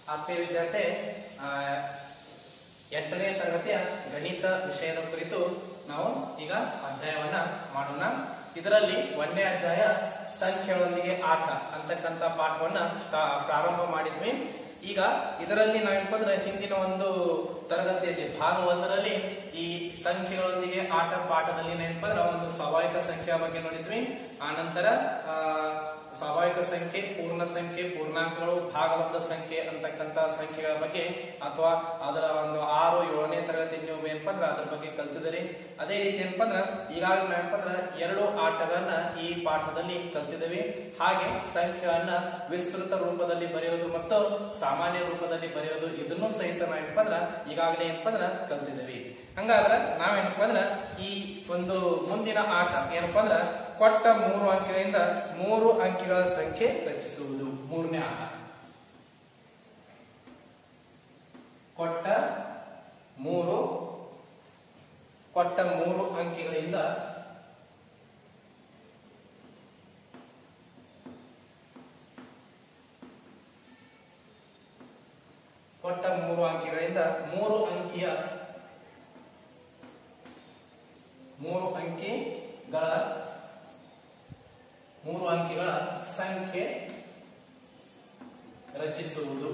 ಆತ್ಮೀಯ ವಿದ್ಯಾರ್ಥಿ ಆ, ಎಂಟನೇ ತರಗತಿಯ ಗಣಿತ ವಿಷಯದ ಕುರಿತು ನಾವು ಈಗ ಅಧ್ಯಾಯವನ್ನ ಮಾಡೋಣ ಇದರಲ್ಲಿ ಒಂದನೇ ಅಧ್ಯಾಯ ಸಂಖ್ಯೆಗಳೊಂದಿಗೆ ಆಟ ಅಂತಕ್ಕಂಥ ಪಾಠವನ್ನ ಸ್ಟಾ- ಪ್ರಾರಂಭ ಮಾಡಿದ್ವಿ ಈಗ ಇದರಲ್ಲಿ ನಾವೇನಪ್ಪ ಅಂದ್ರೆ ಹಿಂದಿನ ಒಂದು ತರಗತಿಯಲ್ಲಿ ಭಾಗ ಒಂದರಲ್ಲಿ ಈ ಸಂಖ್ಯೆಗಳೊಂದಿಗೆ ಆಟ ಪಾಠದಲ್ಲಿ ಏನಪ್ಪ ಅಂದ್ರೆ ಒಂದು ಸ್ವಾಭಾವಿಕ ಸಂಖ್ಯೆಯ ಬಗ್ಗೆ ನೋಡಿದ್ವಿ ಆ ನಂತರ ಆ, ಸ್ವಾಭಾವಿಕ ಸಂಖ್ಯೆ ಪೂರ್ಣ ಸಂಖ್ಯೆ ಪೂರ್ಣಾಂಕಗಳು ಭಾಗವದ್ದ ಸಂಖ್ಯೆ ಅಂತಕ್ಕಂತ ಸಂಖ್ಯೆಗಳ ಬಗ್ಗೆ ಅಥವಾ ಅದರ ಒಂದು ಆರು ಏಳನೇ ತರಗತಿ ನೀವು ಏನಪ್ಪ ಅಂದ್ರೆ ಅದ್ರ ಬಗ್ಗೆ ಕಲ್ತಿದ್ದೀರಿ ಅದೇ ರೀತಿ ಏನಪ್ಪ ಅಂದ್ರೆ ಈಗಾಗಲೇ ಏನಪ್ಪ ಅಂದ್ರೆ ಎರಡು ಆಟಗಳನ್ನ ಈ ಪಾಠದಲ್ಲಿ ಕಲ್ತಿದ್ದೀವಿ ಹಾಗೆ ಸಂಖ್ಯೆಯನ್ನ ವಿಸ್ತೃತ ರೂಪದಲ್ಲಿ ಬರೆಯೋದು ಮತ್ತು ಸಾಮಾನ್ಯ ರೂಪದಲ್ಲಿ ಬರೆಯೋದು ಇದನ್ನು ಸಹಿತ ನಾವೇನಪ್ಪ ಅಂದ್ರೆ ಈಗಾಗಲೇ ಏನಪ್ಪ ಅಂದ್ರೆ ಕಲ್ತಿದ್ದೀವಿ ಹಂಗಾದ್ರೆ ನಾವೇನಪ್ಪ ಅಂದ್ರೆ ಈ ಒಂದು ಮುಂದಿನ ಆಟ ಏನಪ್ಪ ಅಂದ್ರೆ ಕೊಟ್ಟ ಮೂರು ಅಂಕಿಗಳಿಂದ ಮೂರು ಅಂಕಿಗಳ ಸಂಖ್ಯೆ ರಚಿಸುವುದು ಮೂರನೇ ಆಟ ಕೊಟ್ಟ ಮೂರು ಕೊಟ್ಟ ಮೂರು ಅಂಕಿಗಳಿಂದ ಕೊಟ್ಟ ಮೂರು ಅಂಕಿಗಳಿಂದ ಮೂರು ಅಂಕಿಯ ಮೂರು ಅಂಕಿಗಳ ಮೂರು ಅಂಕಿಗಳ ಸಂಖ್ಯೆ ರಚಿಸುವುದು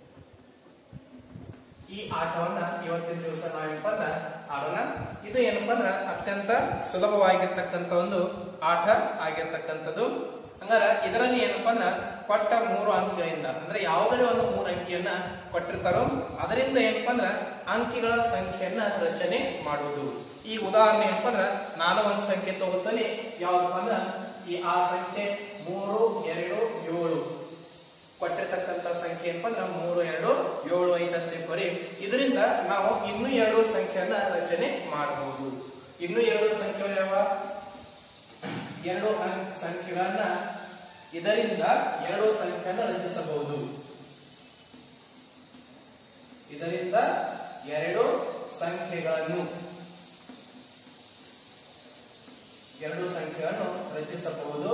ಈ ಆಟವನ್ನ ಇವತ್ತಿನ ದಿವಸ ನಾವೇನಪ್ಪ ಅಂದ್ರೆ ಆಡೋಣ ಇದು ಏನಪ್ಪಾ ಅಂದ್ರೆ ಅತ್ಯಂತ ಸುಲಭವಾಗಿರ್ತಕ್ಕಂಥ ಒಂದು ಆಟ ಆಗಿರ್ತಕ್ಕಂಥದ್ದು ಹಂಗಾರ ಇದರಲ್ಲಿ ಏನಪ್ಪಾ ಅಂದ್ರೆ ಕೊಟ್ಟ ಮೂರು ಅಂಕಿಗಳಿಂದ ಅಂದ್ರೆ ಯಾವುದೇ ಒಂದು ಮೂರು ಅಂಕಿಯನ್ನ ಕೊಟ್ಟಿರ್ತಾರೋ ಅದರಿಂದ ಏನಪ್ಪಾ ಅಂದ್ರೆ ಅಂಕಿಗಳ ಸಂಖ್ಯೆಯನ್ನ ರಚನೆ ಮಾಡುವುದು ಈ ಉದಾಹರಣೆ ಏನಪ್ಪಾ ಅಂದ್ರೆ ನಾನು ಒಂದು ಸಂಖ್ಯೆ ತಗೋತಾನೆ ಯಾವ್ದಪ್ಪ ಅಂದ್ರೆ ಈ ಆ ಸಂಖ್ಯೆ ಮೂರು ಎರಡು ಏಳು ಕೊಟ್ಟಿರ್ತಕ್ಕಂಥ ಸಂಖ್ಯೆ ಏನಪ್ಪ ಅಂದ್ರೆ ಮೂರು ಎರಡು ಏಳು ಐದು ಅಂತ ಬರೀ ಇದರಿಂದ ನಾವು ಇನ್ನೂ ಎರಡು ಸಂಖ್ಯೆಯನ್ನ ರಚನೆ ಮಾಡಬಹುದು ಇನ್ನೂ ಎರಡು ಸಂಖ್ಯೆ ಯಾವ ಎರಡು ಅಂಕ್ ಸಂಖ್ಯೆಗಳನ್ನ ಇದರಿಂದ ಎರಡು ಸಂಖ್ಯೆಯನ್ನ ರಚಿಸಬಹುದು ಇದರಿಂದ ಎರಡು ಸಂಖ್ಯೆಗಳನ್ನು ಎರಡು ಸಂಖ್ಯೆಗಳನ್ನು ರಚಿಸಬಹುದು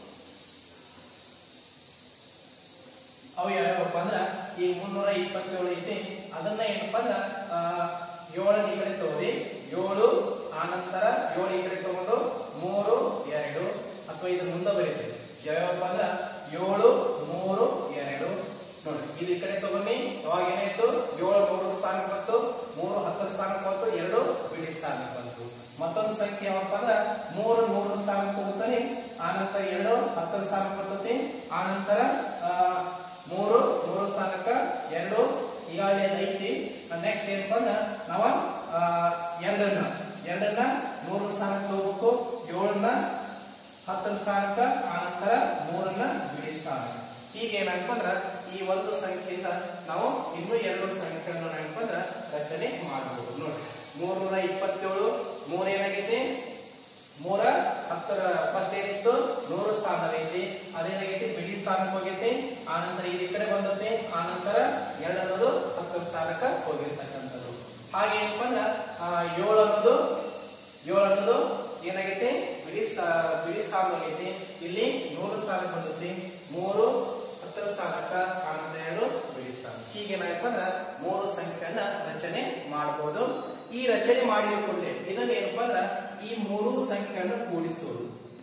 ಅವು ಯಾವ್ಯಾವಪ್ಪ ಅಂದ್ರ ಈ ಮುನ್ನೂರ ಇಪ್ಪತ್ತೇಳು ಐತಿ ಅದನ್ನ ಏನಪ್ಪ ಅಂದ್ರ ಆ, ಏಳನ್ನ ಈ ಕಡೆ ತಗೋರಿ ಏಳು ಆನಂತರ ಏಳು ಈ ಕಡೆ ತಗೊಂಡು ಮೂರು ಎರಡು ಅಥವಾ ಇದು ಮುಂದೆ ಬರೀತೀವಿ ಯಾವ್ಯಾವಪ್ಪ ಅಂದ್ರ ಏಳು ಮೂರು ಎರಡು ನೋಡಿ ಇದು ಈ ಕಡೆ ತಗೊಂಡಿ ಅವಾಗ ಏನಾಯ್ತು ಏಳು ಮೂರು ಸ್ಥಾನಕ್ಕೆ ಬಂತು ಮೂರು ಹತ್ತರ ಸ್ಥಾನಕ್ಕೆ ಬಂತು ಎರಡು ಬಿಡಿ ಸ್ಥಾನಕ್ಕೆ ಬಂತು ಮತ್ತೊಂದು ಸಂಖ್ಯೆ ಯಾವಪ್ಪ ಅಂದ್ರ ಮೂರು ಮೂರು ಸ್ಥಾನಕ್ಕೆ ಹೋಗುತ್ತಾನೆ ಆನಂತರ ಎರಡು ಹತ್ತರ ಸ್ಥಾನಕ್ಕೆ ಬರ್ತೈತಿ ಆನಂತರ ಆ, ಮೂರು ಮೂರು ಸ್ಥಾನಕ್ಕ ಎರಡು ಈಗಾಗಲೇ ಅದ್ ಐತಿ ನೆಕ್ಸ್ಟ್ ಏನಪ್ಪ ಅಂದ್ರ ನಾವ ಆ, ಎರಡನ್ನ ಎರಡನ್ನ ಮೂರು ಸ್ಥಾನಕ್ಕೆ ಹೋಗ್ಬೇಕು ಏಳನ್ನ ಹತ್ತರ ಸ್ಥಾನಕ್ಕ ಆನಂತರ ಮೂರನ್ನ ಬಿಡಿ ಸ್ಥಾನಕ್ಕ ಹೀಗೆ ಏನಪ್ಪ ಅಂದ್ರ ಈ ಒಂದು ಸಂಖ್ಯೆಯಿಂದ ನಾವು ಇನ್ನೂ ಎರಡು ಸಂಖ್ಯೆಗಳನ್ನು ಏನಪ್ಪ ಅಂದ್ರ ರಚನೆ ಮಾಡಬಹುದು ನೋಡಿ ಮೂರ್ನೂರ ಇಪ್ಪತ್ತೇಳು ಮೂರ್ ಏನಾಗೈತಿ ಮೂರ ಹತ್ತರ ಫಸ್ಟ್ ಏನಿತ್ತು ನೂರು ಸ್ಥಾನದೈತಿ ಅದೇನಾಗೈತಿ ಬಿಡಿ ಸ್ಥಾನಕ್ಕೆ ಹೋಗೈತಿ ಆನಂತರ ಇದು ಈ ಕಡೆ ಬಂದೈತಿ ಆನಂತರ ಎರಡು ಅನ್ನೋದು ಹತ್ತರ ಸ್ಥಾನಕ್ಕೆ ಹೋಗಿರ್ತಕ್ಕಂಥದ್ದು ಹಾಗೆ ಏನಪ್ಪ ಅಂದ್ರ ಆ, ಏಳು ಅನ್ನೋದು ಏಳು ಅನ್ನೋದು ಏನಾಗೈತಿ ಬಿಡಿ ಸ್ಥಾ ಬಿಡಿ ಸ್ಥಾನದೈತಿ ಇಲ್ಲಿ ನೂರು ಸ್ಥಾನಕ್ಕೆ ಬಂದೈತಿ ಮೂರು ಹತ್ತರ ಸ್ಥಾನಕ್ಕ ಆನಂತರ ಎರಡು ಬಿಡಿ ಸ್ಥಾನ ಹೀಗೆ ಏನಾಗಪ್ಪ ಅಂದ್ರ ಮೂರು ಸಂಖ್ಯೆಯನ್ನ ರಚನೆ ಮಾಡಬಹುದು ಈ ರಚನೆ ಮಾಡಿದ ಕೂಡಲೇ ಇದನ್ನ ಏನಪ್ಪಾ ಅಂದ್ರ ಈ ಮೂರು ಸಂಖ್ಯೆಯನ್ನು ಕೂಡಿಸುವುದು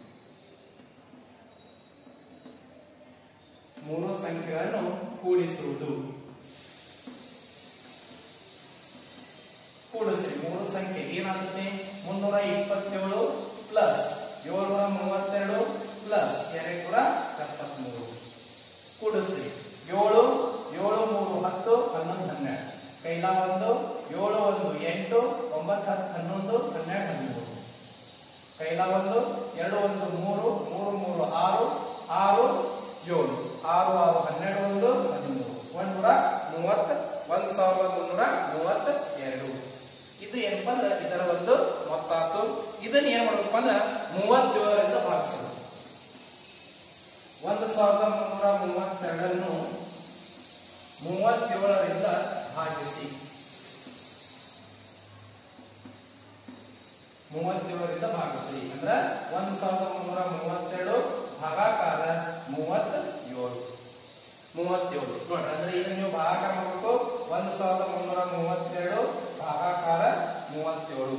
ಮೂರು ಸಂಖ್ಯೆಗಳನ್ನು ಕೂಡಿಸುವುದು ಕೂಡಿಸಿ ಮೂರು ಸಂಖ್ಯೆ ಏನಾಗುತ್ತೆ ಮುನ್ನೂರ ಇಪ್ಪತ್ತೇಳು ಪ್ಲಸ್ ಏಳ್ನೂರ ಮೂವತ್ತೆರಡು ಪ್ಲಸ್ ಎರಡು ಕೂಡ ಎಪ್ಪತ್ಮೂರು ಕೂಡಿಸಿ ಏಳು ಏಳು ಮೂರು ಹತ್ತು ಹನ್ನೊಂದು ಹನ್ನೆರಡು ಕೈಲ ಒಂದು ಏಳು ಒಂದು ಎಂಟು ಒಂಬತ್ತು ಹತ್ತು ಹನ್ನೊಂದು ಹನ್ನೆರಡು ಹದಿಮೂರು ಕೈಲ ಒಂದು ಎರಡು ಒಂದು ಮೂರು ಮೂರು ಮೂರು ಆರು ಆರು ಏಳು ಆರು ಆರು ಹನ್ನೆರಡು ಒಂದು ಹದಿಮೂರು ಒಂದೂರ ಮೂವತ್ತ ಒಂದ್ ಸಾವಿರದ ಮುನ್ನೂರ ಮೂವತ್ತ ಎರಡು ಇದು ಏನಪ್ಪಾ ಅಂದ್ರೆ ಇದರ ಒಂದು ಮೊತ್ತ ಆತು ಇದನ್ನ ಏನ್ ಮಾಡ್ಬೇಕಪ್ಪ ಅಂದ್ರೆ ಮೂವತ್ತೇಳರಿಂದ ಭಾಗಿಸೋದು ಒಂದು ಸಾವಿರದ ಮುನ್ನೂರ ಮೂವತ್ತೆರಡನ್ನು ಮೂವತ್ತೇಳರಿಂದ ಭಾಗಿಸಿ ಮೂವತ್ತೇಳರಿಂದ ಭಾಗಿಸಿ ಅಂದ್ರ ಒಂದ್ ಸಾವಿರದ ಮುನ್ನೂರ ಮೂವತ್ತೆರಡು ಭಾಗಾಕಾರ ಮೂವತ್ತ ಏಳು ಮೂವತ್ತೇಳು ನೋಡ್ರಿ ಅಂದ್ರೆ ಇದನ್ನ ನೀವು ಭಾಗಾಕಾರ ಮಾಡಬೇಕು ಒಂದು ಸಾವಿರದ ಮುನ್ನೂರ ಮೂವತ್ತೆರಡು ಭಾಗಾಕಾರ ಮೂವತ್ತೇಳು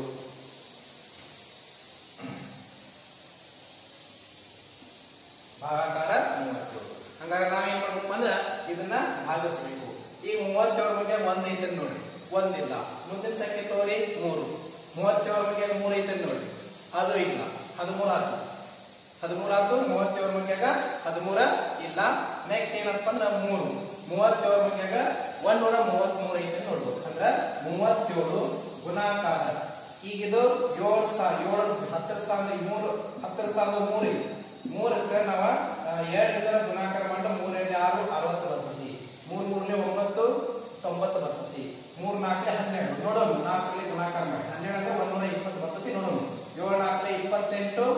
ಭಾಗಾಕಾರ ಮೂವತ್ತೇಳು ಹಂಗಾರೆ ನಾವೇನ್ ಮಾಡ್ಬೇಕು ಅಂದ್ರ ಇದನ್ನ ಭಾಗಿಸ್ಬೇಕು ಈಗ ಮೂವತ್ತೇಳು ಬಗ್ಗೆ ಒಂದ್ ಐತೆ ನೋಡಿ ಒಂದಿಲ್ಲ ಮುಂದಿನ ಸಂಖ್ಯೆ ತೋರಿ ಮೂರು ಮೂವತ್ತೇಳು ಬಗ್ಗೆ ಮೂರ್ ಐತೆ ನೋಡಿ ಅದು ಇಲ್ಲ ಹದಿಮೂರು ಆಯ್ತು ಹದಿಮೂರು ಆಯ್ತು ಮೂವತ್ತೇಳು ಮಂಗ್ಯಾಗ ಹದಿಮೂರ ಇಲ್ಲ ನೆಕ್ಸ್ಟ್ ಏನಪ್ಪ ಅಂದ್ರ ಮೂರು ಮೂವತ್ತೇಳು ಮಂಗ್ಯಾಗ ಒಂದೂರ ಮೂವತ್ತ್ ಮೂರು ಐತೆ ನೋಡ್ಬೋದು ಅಂದ್ರ ಮೂವತ್ತೇಳು ಗುಣಾಕಾರ ಈಗ ಇದು ಏಳು ಸ್ಥಾನ ಏಳು ಹತ್ತರ ಸ್ಥಾನದ ಮೂರು ಹತ್ತರ ಸ್ಥಾನದ ಮೂರು ಐತಿ ಮೂರಕ್ಕೆ ನಾವ ಆ, ಎರಡರಿಂದ ಗುಣಾಕಾರ ಮಾಡಿದ್ರೆ ಮೂರರಲ್ಲಿ ಆರು ಅರವತ್ತು ಬರ್ತೈತಿ ಮೂರ್ ಮೂರನೇ ಒಂಬತ್ತು ತೊಂಬತ್ತು ಬರ್ತೈತಿ ಮೂರ್ ನಾಲ್ಕಲೆ ಹನ್ನೆರಡು ನೋಡೋಣ ನಾಲ್ಕರಲ್ಲಿ ಗುಣಾಕಾರ ಮಾಡಿ ಹನ್ನೆರಡು ಅಂದ್ರೆ ಒಂದೂರ ಇಪ್ಪತ್ತು ಬರ್ತೈತಿ ನೋಡೋಣ ಏಳು ನಾಲ್ಕಲೆ ಇಪ್ಪತ್ತೆಂಟು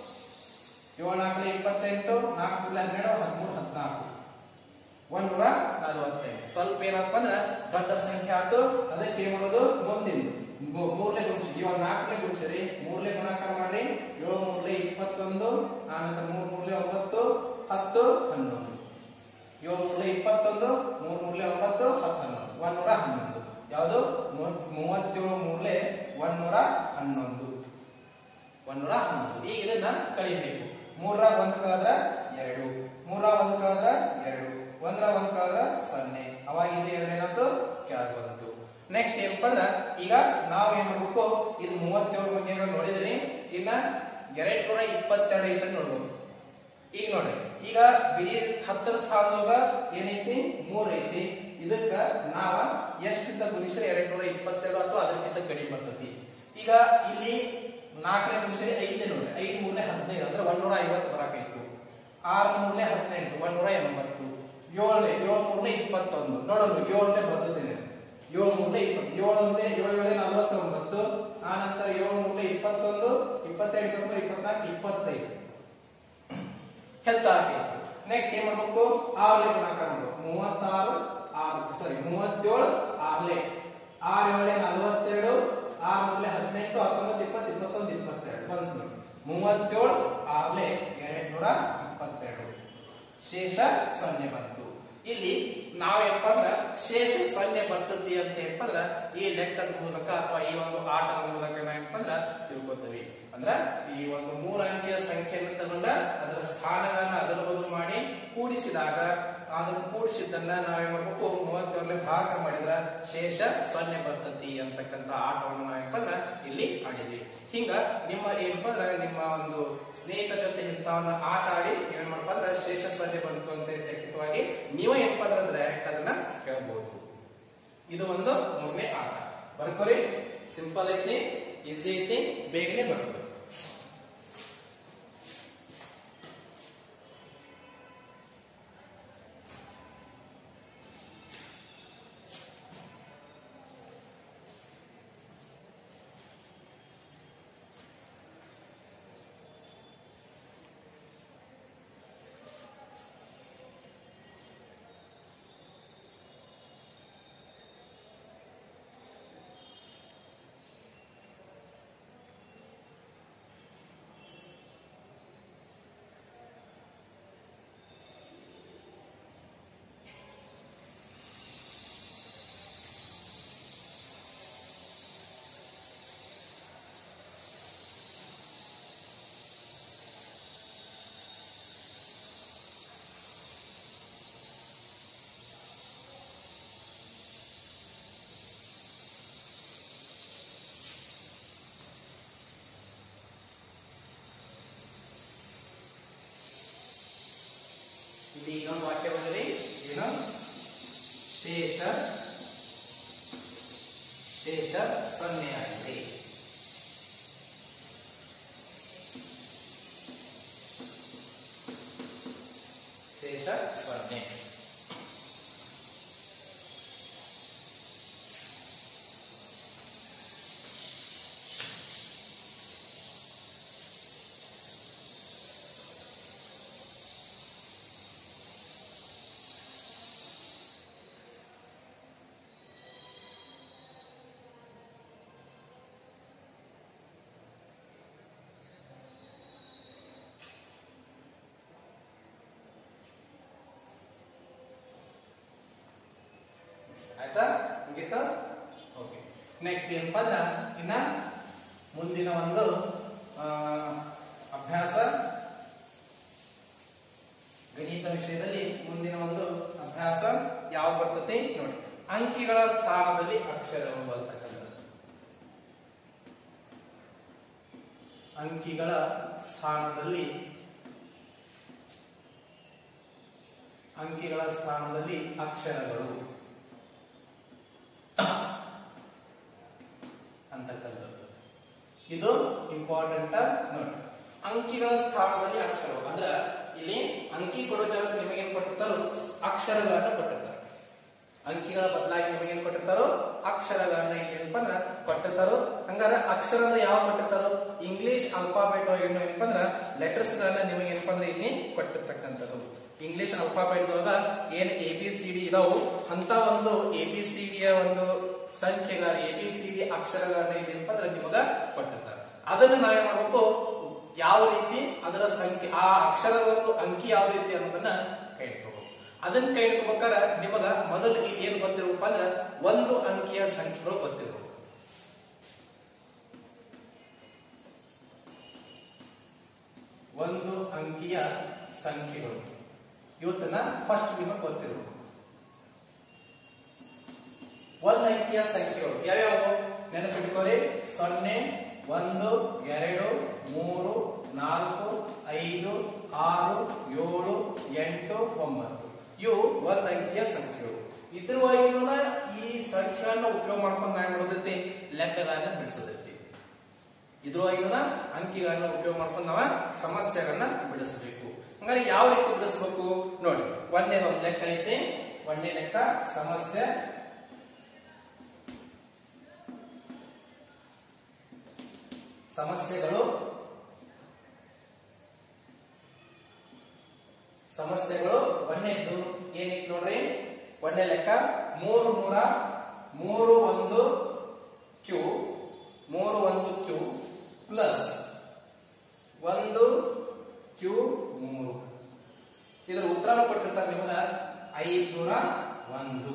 ಏಳು ನಾಲ್ಕಲೆ ಇಪ್ಪತ್ತೆಂಟು ನಾಲ್ಕು ಹನ್ನೆರಡು ಹದಿಮೂರು ಹದಿನಾಲ್ಕು ಒಂದೂರ ನಲವತ್ತೈದು ಸ್ವಲ್ಪ ಏನಪ್ಪ ಅಂದ್ರೆ ದೊಡ್ಡ ಸಂಖ್ಯೆ ಆಯ್ತು ಅದಕ್ಕೆ ಏನ್ ಮಾಡೋದು ಮುಂದಿನ ಮೂ- ಮೂರ್ಲೆ ಗುಣಿಸಿ ಇವಾಗ ನಾಲ್ಕಲೆ ಗುಣಿಸಿರಿ ಮೂರ್ಲೆ ಗುಣಾಕಾರ ಮಾಡ್ರಿ ಏಳು ಮೂರ್ಲೆ ಇಪ್ಪತ್ತೊಂದು ಆನಂತರ ಮೂರ್ ಮೂರ್ಲೆ ಒಂಬತ್ತು ಹತ್ತು ಹನ್ನೊಂದು ಏಳು ಮೂರ್ಲೆ ಇಪ್ಪತ್ತೊಂದು ಮೂರ್ ಮೂರ್ಲೆ ಒಂಬತ್ತು ಹತ್ತು ಹನ್ನೊಂದು ಒಂದೂರ ಹನ್ನೊಂದು ಯಾವುದು ಮೂ- ಮೂವತ್ತೇಳು ಮೂರ್ಲೆ ಒಂದೂರ ಹನ್ನೊಂದು ಒಂದೂರ ಹನ್ನೊಂದು ಈಗ ಇದನ್ನ ಕಳಿಬೇಕು ಮೂರ ಒಂದ್ ಕಳೆದ್ರ ಎರಡು ಮೂರ ಒಂದ್ ಕಳೆದ್ರ ಎರಡು ಒಂದರ ಒಂದ್ ಕಳೆದ್ರ ಸೊನ್ನೆ ಅವಾಗ ಇದು ಎರಡು ಏನಾಯ್ತು ಕೆಳಗೆ ಬಂತು ನೆಕ್ಸ್ಟ್ ಏನಪ್ಪ ಅಂದ್ರ ಈಗ ನಾವ್ ಏನ್ ಮಾಡ್ಬೇಕು ಇದು ಮೂವತ್ತೇಳು ಬಗ್ಗೆ ನೋಡಿದ್ರಿ ಇನ್ನ ಎರಡ್ ನೂರ ಇಪ್ಪತ್ತೆರಡು ಐತೆ ನೋಡ್ಬೋದು ಈಗ ನೋಡ್ರಿ ಈಗ ಬಿಡಿ ಹತ್ತರ ಸ್ಥಾನದಾಗ ಏನೈತಿ ಮೂರ್ ಐತಿ ಇದಕ್ಕ ನಾವ ಎಷ್ಟಿಂದ ಗುಣಿಸಿದ್ರೆ ಎರಡ್ ನೂರ ಇಪ್ಪತ್ತೆರಡು ಅಥವಾ ಅದಕ್ಕಿಂತ ಕಡಿಮೆ ಬರ್ತೈತಿ ಈಗ ಇಲ್ಲಿ ನಾಲ್ಕನೇ ಗುಣಿಸಿದ್ರೆ ಐದನೇ ನೋಡ್ರಿ ಐದು ಮೂರನೇ ಹದಿನೈದು ಅಂದ್ರೆ ಒಂದೂರ ಐವತ್ತು ಬರಾಕೈತು ಆರು ಮೂರನೇ ಹದಿನೆಂಟು ಒಂದೂರ ಎಂಬತ್ತು ಏಳನೇ ಏಳು ಮೂರನೇ ಇಪ್ಪತ್ತೊಂದು ನೋಡೋಣ ಏಳನೇ ಬರ್ತದೇನೆ ಏಳು ಮೂರನೇ ಇಪ್ಪತ್ತು ಏಳು ಒಂದೇ ಏಳು ಏಳನೇ ನಲವತ್ತೊಂಬತ್ತು ಆ ನಂತರ ಏಳು ಮೂರನೇ ಇಪ್ಪತ್ತೊಂದು ಇಪ್ಪತ್ತೆರಡು ಇಪ್ಪತ್ಮೂರು ಇಪ್ಪತ್ನಾಲ್ಕು ಇಪ್ಪತ್ತೈದು ಹೆಚ್ಚಾಗೈತಿ ನೆಕ್ಸ್ಟ್ ಏನ್ ಮಾಡ್ಬೇಕು ಆರ್ಲೆ ಗುಣಾಕಾರ ಮಾಡ್ಬೇಕು ಮೂವತ್ತಾರು ಆರು ಸಾರಿ ಮೂವತ್ತೇಳು ಆರ್ಲೆ ಆರು ಏಳೆ ನಲವತ್ತೆರಡು ಆರು ಮೂರಲೆ ಹದಿನೆಂಟು ಹತ್ತೊಂಬತ್ತು ಇಪ್ಪತ್ತು ಇಪ್ಪತ್ತೊಂದು ಇಪ್ಪತ್ತೆರಡು ಬಂತು ಮೂವತ್ತೇಳು ಆರ್ಲೆ ಎರಡ್ ನೂರ ಇಪ್ಪತ್ತೆರಡು ಶೇಷ ಸೊನ್ನೆ ಬಂತು ಇಲ್ಲಿ ನಾವೇನಪ್ಪ ಅಂದ್ರ ಶೇಷ ಸೊನ್ನೆ ಬರ್ತತಿ ಅಂತ ಏನಪ್ಪ ಅಂದ್ರ ಈ ಲೆಕ್ಕದ ಮೂಲಕ ಅಥವಾ ಈ ಒಂದು ಆಟದ ಮೂಲಕ ನಾವೇನಪ್ಪ ಅಂದ್ರ ತಿಳ್ಕೊತೀವಿ ಅಂದ್ರ ಈ ಒಂದು ಮೂರು ಅಂಕಿಯ ಸಂಖ್ಯೆಯನ್ನು ತಗೊಂಡ ಅದರ ಸ್ಥಾನಗಳನ್ನ ಅದರ ಬದಲು ಮಾಡಿ ಕೂಡಿಸಿದಾಗ ಅದನ್ನು ಕೂಡಿಸಿದ್ದನ್ನ ನಾವೇನ್ ಮಾಡ್ಬೇಕು ಮೂವತ್ತೇಳನೇ ಭಾಗ ಮಾಡಿದ್ರ ಶೇಷ ಸೊನ್ನೆ ಬರ್ತತಿ ಅಂತಕ್ಕಂತ ಆಟವನ್ನು ನಾವೇನಪ್ಪ ಅಂದ್ರ ಇಲ್ಲಿ ಆಡಿದ್ವಿ ಹಿಂಗ ನಿಮ್ಮ ಏನಪ್ಪ ಅಂದ್ರ ನಿಮ್ಮ ಒಂದು ಸ್ನೇಹಿತರ ಜೊತೆ ಇಂಥವನ್ನ ಆಟ ಆಡಿ ಏನ್ ಮಾಡಪ್ಪ ಅಂದ್ರ ಶೇಷ ಸೊನ್ನೆ ಬಂತು ಅಂತ ಚಕಿತವಾಗಿ ನೀವೇ ಏನಪ್ಪ ಅಂದ್ರ ಡೈರೆಕ್ಟ್ ಅದನ್ನ ಕೇಳಬಹುದು ಇದು ಒಂದು ಮೂರನೇ ಆಟ ಬರ್ಕೋರಿ ಸಿಂಪಲ್ ಐತಿ ಈಸಿ ಐತಿ ಬೇಗನೆ ಬರ್ಬೋದು ಇಲ್ಲಿ ಇನ್ನೊಂದು ವಾಕ್ಯ ಬಂದಿದೆ ಏನು ಶೇಷ ಶೇಷ ಸೊನ್ನೆ ಆಗಿದೆ ಶೇಷ ಸೊನ್ನೆ ನೆಕ್ಸ್ಟ್ ಏನಪ್ಪಾ ಅಂದ್ರ ಇನ್ನ ಮುಂದಿನ ಒಂದು ಆ, ಅಭ್ಯಾಸ ಗಣಿತ ವಿಷಯದಲ್ಲಿ ಮುಂದಿನ ಒಂದು ಅಭ್ಯಾಸ ಯಾವ ಬರ್ತದೆ ನೋಡಿ ಅಂಕಿಗಳ ಸ್ಥಾನದಲ್ಲಿ ಅಕ್ಷರಗಳು ಬರ್ತಕ್ಕಂಥದ್ದು ಅಂಕಿಗಳ ಸ್ಥಾನದಲ್ಲಿ ಅಂಕಿಗಳ ಸ್ಥಾನದಲ್ಲಿ ಅಕ್ಷರಗಳು ಅಂತಕ್ಕಂಥದ್ದು ಇದು ಇಂಪಾರ್ಟೆಂಟ್ ನೋಡಿ ಅಂಕಿಗಳ ಸ್ಥಾನದಲ್ಲಿ ಅಕ್ಷರಗಳು ಅಂದ್ರ ಇಲ್ಲಿ ಅಂಕಿ ಕೊಡೋ ಜಾಗಕ್ಕೆ ನಿಮಗೇನ್ ಕೊಟ್ಟಿರ್ತಾರೋ ಅಕ್ಷರಗಳನ್ನ ಕೊಟ್ಟಿರ್ತಾರೆ ಅಂಕಿಗಳ ಬದಲಾಗಿ ನಿಮಗೇನ್ ಕೊಟ್ಟಿರ್ತಾರೋ ಅಕ್ಷರಗಳನ್ನ ಏನಪ್ಪ ಅಂದ್ರ ಕೊಟ್ಟಿರ್ತಾರೋ ಹಂಗಾರ ಅಕ್ಷರ ಅಂದ್ರೆ ಯಾವ ಕೊಟ್ಟಿರ್ತಾರೋ ಇಂಗ್ಲಿಷ್ ಅಲ್ಫಾಬೆಟ್ ಏನು ಏನಪ್ಪ ಅಂದ್ರ ಲೆಟರ್ಸ್ ಗಳನ್ನ ನಿಮಗೆ ಏನಪ್ಪ ಅಂದ್ರೆ ಇಲ್ಲಿ ಕೊಟ್ಟಿರ್ತಕ್ಕಂಥದ್ದು ಇಂಗ್ಲಿಷ್ ಅಲ್ಫಾಬೆಟ್ ಒಳಗ ಏನ್ ಎ ಬಿ ಸಿ ಡಿ ಇದಾವು ಅಂತ ಒಂದು ಎ ಬಿ ಸಿ ಡಿಯ ಒಂದು ಸಂಖ್ಯೆಗಳ ಎ ಬಿ ಸಿ ಡಿ ಅಕ್ಷರಗಳನ್ನ ಇಲ್ಲಿ ಏನಪ್ಪ ಅಂದ್ರೆ ನಿಮಗ ಕೊಟ್ಟಿರ್ತಾರೆ ಅದನ್ನ ನಾವೇನ್ ಮಾಡ್ಬೇಕು ಯಾವ ರೀತಿ ಅದರ ಸಂಖ್ಯೆ ಆ ಅಕ್ಷರದ ಒಂದು ಅಂಕಿ ಯಾವ ರೀತಿ ಅನ್ನೋದನ್ನ ಕೈ ಇಟ್ಕೋಬೇಕು ಅದನ್ನ ಕೈ ಇಟ್ಕೋಬೇಕಾರ ನಿಮಗ ಮೊದಲು ಈಗ ಏನ್ ಗೊತ್ತಿರ್ಬೇಕಪ್ಪ ಅಂದ್ರ ಒಂದು ಅಂಕಿಯ ಸಂಖ್ಯೆಗಳು ಗೊತ್ತಿರ್ಬೇಕು ಒಂದು ಅಂಕಿಯ ಸಂಖ್ಯೆಗಳು ಇವತ್ತನ್ನ ಫಸ್ಟ್ ನಿಮಗೆ ಗೊತ್ತಿರಬೇಕು ಒಂದು ಅಂಕಿಯ ಸಂಖ್ಯೆಗಳು ಯಾವ್ಯಾವು ನೆನಪಿಟ್ಕೊಳ್ಳಿ ಸೊನ್ನೆ ಒಂದು ಎರಡು ಮೂರು ನಾಲ್ಕು ಐದು ಆರು ಏಳು ಎಂಟು ಒಂಬತ್ತು ಇವು ಒಂದು ಅಂಕಿಯ ಸಂಖ್ಯೆಗಳು ಇದ್ರವಾಗಿನ ಈ ಸಂಖ್ಯೆಗಳನ್ನ ಉಪಯೋಗ ಮಾಡ್ಕೊಂಡು ನಾವು ಮಾಡೋದೈತಿ ಲೆಕ್ಕಗಳನ್ನ ಬಿಡಿಸೋದೈತಿ ಇದ್ರೊಳಗಿನ ಅಂಕಿಗಳನ್ನ ಉಪಯೋಗ ಮಾಡ್ಕೊಂಡು ನಾವ ಸಮಸ್ಯೆಗಳನ್ನ ಬಿಡಿಸಬೇಕು ಹಂಗಾರೆ ಯಾವ ರೀತಿ ಬಿಡಿಸ್ಬೇಕು ನೋಡಿ ಒಂದೇ ಒಂದು ಲೆಕ್ಕ ಐತಿ ಒಂದೇ ಲೆಕ್ಕ ಸಮಸ್ಯೆ ಸಮಸ್ಯೆಗಳು ಸಮಸ್ಯೆಗಳು ಒಂದೇದ್ದು ಏನಿತ್ತು ನೋಡ್ರಿ ಒಂದೇ ಲೆಕ್ಕ ಮೂರು ನೂರ ಮೂರು ಒಂದು ಕ್ಯೂ ಮೂರು ಒಂದು ಕ್ಯೂ ಪ್ಲಸ್ ಒಂದು ಕ್ಯೂ ಮೂರು ಇದರ ಉತ್ತರ ಕೊಟ್ಟಿರ್ತಾರೆ ನಿಮಗ ಐದ್ನೂರ ಒಂದು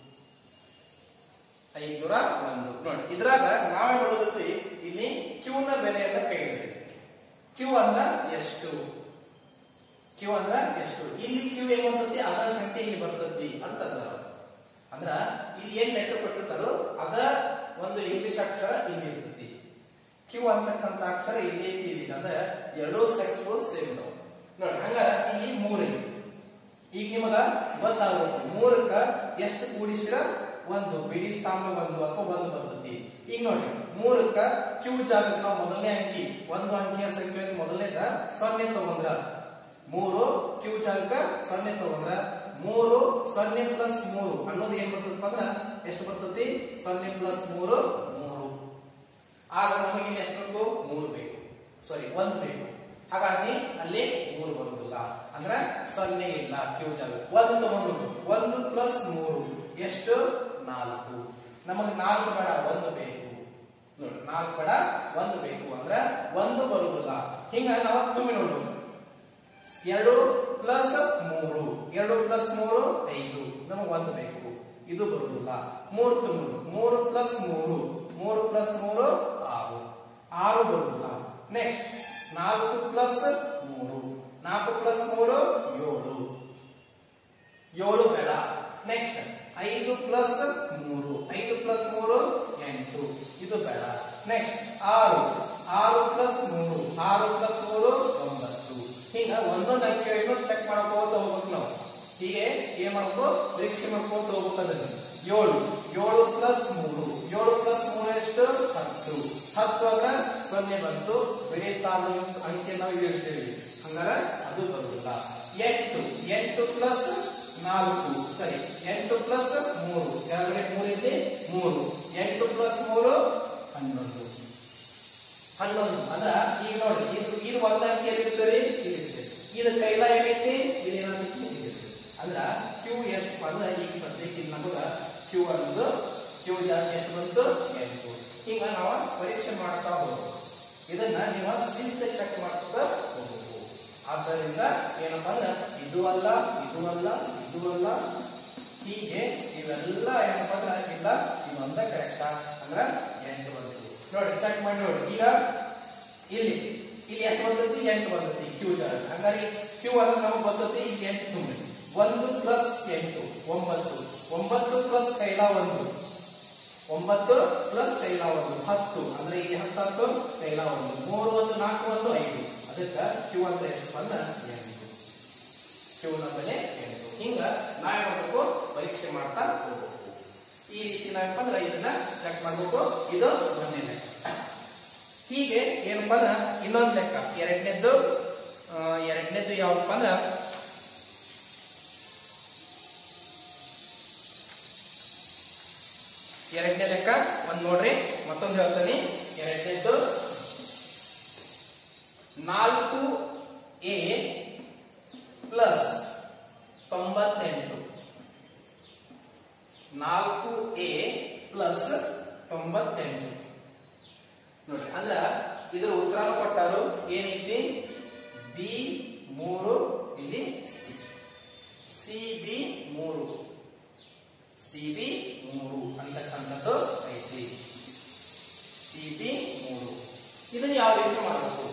ಐದ್ನೂರ ಒಂದು ನೋಡಿ ಇದ್ರಾಗ ನಾವೇ ಮಾಡೋದ್ರಲ್ಲಿ ಇಲ್ಲಿ ಕ್ಯೂ ನ ಬೆಲೆಯನ್ನ ಕೈ ಹಿಡಿತೀವಿ ಕ್ಯೂ ಅಂದ್ರ ಎಷ್ಟು ಕ್ಯೂ ಅಂದ್ರ ಎಷ್ಟು ಇಲ್ಲಿ ಕ್ಯೂ ಏನ್ ಬರ್ತತಿ ಅದರ ಸಂಖ್ಯೆ ಇಲ್ಲಿ ಬರ್ತತಿ ಅಂತ ಅಂದಾರ ಅಂದ್ರ ಇಲ್ಲಿ ಏನ್ ಲೆಟರ್ ಕೊಟ್ಟಿರ್ತಾರೋ ಅದ ಒಂದು ಇಂಗ್ಲಿಷ್ ಅಕ್ಷರ ಇಲ್ಲಿ ಇರ್ತತಿ ಕ್ಯೂ ಅಂತಕ್ಕಂತ ಅಕ್ಷರ ಇಲ್ಲಿ ಐತಿ ಇಲ್ಲಿ ಅಂದ್ರೆ ಎರಡೂ ಸಂಖ್ಯೆಗಳು ಸೇಮ್ ಇದಾವ ನೋಡಿ ಹಂಗಾರ ಇಲ್ಲಿ ಮೂರ್ ಐತಿ ಈಗ ನಿಮಗ ಗೊತ್ತಾಗಬೇಕು ಮೂರಕ್ಕ ಎಷ್ಟು ಕೂಡಿಸಿರ ಒಂದು ಬಿಡಿ ಸ್ಥಾನ ಒಂದು ಅಥವಾ ಒಂದು ಬರ್ತತಿ ಈಗ ನೋಡಿ ಮೂರಕ್ಕ ಕ್ಯೂ ಜಾಗಕ್ಕೆ ನಾವು ಮೊದಲನೇ ಅಂಕಿ ಒಂದು ಅಂಕಿಯ ಸಂಖ್ಯೆ ಮೊದಲನೇದ ಸೊನ್ನೆ ತಗೊಂಡ್ರ ಮೂರು ಕ್ಯೂ ಜಾಗಕ್ಕ ಸೊನ್ನೆ ತಗೊಂಡ್ರ ಮೂರು ಸೊನ್ನೆ ಪ್ಲಸ್ ಮೂರು ಅನ್ನೋದು ಏನ್ ಬರ್ತದಪ್ಪ ಅಂದ್ರ ಎಷ್ಟು ಬರ್ತತಿ ಸೊನ್ನೆ ಪ್ಲಸ್ ಮೂರು ಮೂರು ಆಗ ನಮಗೆ ಇಲ್ಲಿ ಎಷ್ಟು ಬೇಕು ಮೂರು ಬೇಕು ಸಾರಿ ಒಂದು ಬೇಕು ಹಾಗಾಗಿ ಅಲ್ಲಿ ಮೂರು ಬರುವುದಿಲ್ಲ ಅಂದ್ರೆ ಸೊನ್ನೆ ಇಲ್ಲ ಕ್ಯೂ ಜಾಗ ಒಂದು ತಗೊಂಡು ಒಂದು ಪ್ಲಸ್ ಮೂರು ಎಷ್ಟು ನಾಲ್ಕು ನಮಗೆ ನಾಲ್ಕು ಬೇಡ ಒಂದು ಬೇಕು ನೋಡಿ ನಾಲ್ಕು ಬೇಡ ಒಂದು ಬೇಕು ಅಂದ್ರೆ ಒಂದು ಬರುವುದಿಲ್ಲ ಹಿಂಗ ನಾವು ತುಂಬಿ ನೋಡುವುದು ಎರಡು ಪ್ಲಸ್ ಮೂರು ಎರಡು ಪ್ಲಸ್ ಮೂರು ಐದು ನಮಗೆ ಒಂದು ಬೇಕು ಇದು ಬರುವುದಿಲ್ಲ ಮೂರು ತುಂಬುದು ಮೂರು ಪ್ಲಸ್ ಮೂರು ಮೂರು ಪ್ಲಸ್ ಮೂರು ಆರು ಆರು ಬರುವುದಿಲ್ಲ ನೆಕ್ಸ್ಟ್ ನಾಲ್ಕು ಪ್ಲಸ್ ಮೂರು ನಾಲ್ಕು ಪ್ಲಸ್ ಮೂರು ಏಳು ಏಳು ಬೇಡ ನೆಕ್ಸ್ಟ್ ಐದು ಪ್ಲಸ್ ಮೂರು ಐದು ಪ್ಲಸ್ ಮೂರು ಎಂಟು ಇದು ಬೇಡ ನೆಕ್ಸ್ಟ್ ಆರು ಆರು ಪ್ಲಸ್ ಮೂರು ಆರು ಪ್ಲಸ್ ಮೂರು ಒಂಬತ್ತು ಹಿಂಗ ಒಂದೊಂದು ಅಂಕಿಯನ್ನು ಚೆಕ್ ಮಾಡ್ಕೋತ ಹೋಗ್ಬೇಕು ನಾವು ಹೀಗೆ ಏನ್ ಮಾಡ್ಬೇಕು ಪರೀಕ್ಷೆ ಮಾಡ್ಕೋತ ಹೋಗ್ಬೇಕು ಅದನ್ನ ಏಳು ಏಳು ಪ್ಲಸ್ ಮೂರು ಏಳು ಪ್ಲಸ್ ಮೂರು ಎಷ್ಟು ಹತ್ತು ಹತ್ತು ಅಂದ್ರೆ ಸೊನ್ನೆ ಬಂತು ಬಿಡಿ ಸ್ಥಾನದ ಅಂಕೆ ನಾವು ಇಳಿರ್ತೇವೆ ಹಂಗಾರ ಅದು ಬರುದಿಲ್ಲ ಎಂಟು ಎಂಟು ಪ್ಲಸ್ ನಾಲ್ಕು ಸರಿ ಎಂಟು ಪ್ಲಸ್ ಮೂರು ಕೆಳಗಡೆ ಮೂರು ಇದೆ ಮೂರು ಎಂಟು ಪ್ಲಸ್ ಮೂರು ಹನ್ನೊಂದು ಹನ್ನೊಂದು ಅಂದ್ರ ಈಗ ನೋಡಿ ಇದು ಇದು ಒಂದ್ ಅಂಕಿಯಲ್ಲಿ ಇರ್ತದೆ ಇರುತ್ತೆ ಇದು ಕೈಲ ಏನೈತಿ ಇದು ಏನೈತಿ ಇರುತ್ತೆ ಅಂದ್ರ ಕ್ಯೂ ಎಷ್ಟು ಅಂದ್ರ ಈಗ ಸದ್ಯಕ್ಕೆ ಇಲ್ಲಿ ನಮಗ ಕ್ಯೂ ಅನ್ನೋದು ಕ್ಯೂ ಜಾಸ್ತಿ ಎಷ್ಟು ಬಂತು ಎಂಟು ಈಗ ನಾವು ಪರೀಕ್ಷೆ ಮಾಡ್ತಾ ಹೋಗ್ಬೇಕು ಇದನ್ನ ನೀವು ಶಿಸ್ತ ಚೆಕ್ ಮಾಡ್ತಾ ಹೋಗ್ಬೇಕು ಆದ್ದರಿಂದ ಏನಪ್ಪಾ ಅಂದ್ರೆ ಇದು ಅಲ್ಲ ಇದು ಅಲ್ಲ ಇದು ಅಲ್ಲ ಹೀಗೆ ಇವೆಲ್ಲ ಏನಪ್ಪಾ ಅಂದ್ರೆ ಇಲ್ಲ ಇನ್ನೊಂದ ಕರೆಕ್ಟಾ ಅಂದ್ರ ಎಂಟು ಬಂತು ನೋಡಿ ಚೆಕ್ ಮಾಡಿ ನೋಡಿ ಈಗ ಇಲ್ಲಿ ಇಲ್ಲಿ ಎಷ್ಟು ಬರ್ತೈತಿ ಎಂಟು ಬರ್ತೈತಿ ಕ್ಯೂ ಚಾರ್ಜ್ ಹಂಗಾಗಿ ಕ್ಯೂ ಅಂದ್ರೆ ನಮಗೆ ಬರ್ತೈತಿ ಇಲ್ಲಿ ಎಂಟು ತುಂಬಿ ಒಂದು ಪ್ಲಸ್ ಎಂಟು ಒಂಬತ್ತು ಒಂಬತ್ತು ಪ್ಲಸ್ ಕೈಲ ಒಂದು ಒಂಬತ್ತು ಪ್ಲಸ್ ಕೈಲ ಒಂದು ಹತ್ತು ಅಂದ್ರೆ ಇಲ್ಲಿ ಹತ್ತು ಹತ್ತು ಕೈಲ ಒಂದು ಮೂರು ಒಂದು ನಾಲ್ಕು ಒಂದು ಐದು ಅದಕ್ಕೆ ಕ್ಯೂ ಅಂತ ಎಷ್ಟು ಬಂದ ಎಂಟು ಕ್ಯೂ ನ ಬೆಲೆ ಎಂಟು ಹಿಂಗ ನಾವ್ ಮಾಡ್ಬೇಕು ಪರೀಕ್ಷೆ ಮಾಡ್ತಾ ಹೋಗ್ಬೇಕು ಈ ರೀತಿ ನಾವೇನಪ್ಪ ಅಂದ್ರೆ ಇದನ್ನ ಚೆಕ್ ಮಾಡ್ಬೇಕು ಇದು ಒಂದನೇ ಲೆಕ್ಕ ಹೀಗೆ ಏನಪ್ಪ ಅಂದ್ರೆ ಇನ್ನೊಂದು ಲೆಕ್ಕ ಎರಡನೇದ್ದು ಆ, ಎರಡನೇದ್ದು ಯಾವಪ್ಪ ಅಂದ್ರೆ ಎರಡನೇ ಲೆಕ್ಕ ಒಂದ್ ನೋಡ್ರಿ ಮತ್ತೊಂದು ಹೇಳ್ತೀನಿ ಎರಡನೇದ್ದು ನಾಲ್ಕು ಎ ಪ್ಲಸ್ ತೊಂಬತ್ತೆಂಟು ನಾಲ್ಕು ಎ ಪ್ಲಸ್ ತೊಂಬತ್ತೆಂಟು ನೋಡಿ ಅಂದ್ರ ಇದ್ರ ಉತ್ತರ ಕೊಟ್ಟಾರು ಏನೈತಿ ಬಿ ಮೂರು ಇಲ್ಲಿ ಸಿ ಸಿ ಬಿ ಮೂರು ಸಿ ಬಿ ಮೂರು ಅಂತಕ್ಕಂಥದ್ದು ಐತಿ ಸಿ ಬಿ ಮೂರು ಇದನ್ನ ಯಾವ ರೀತಿ ಮಾಡಬೇಕು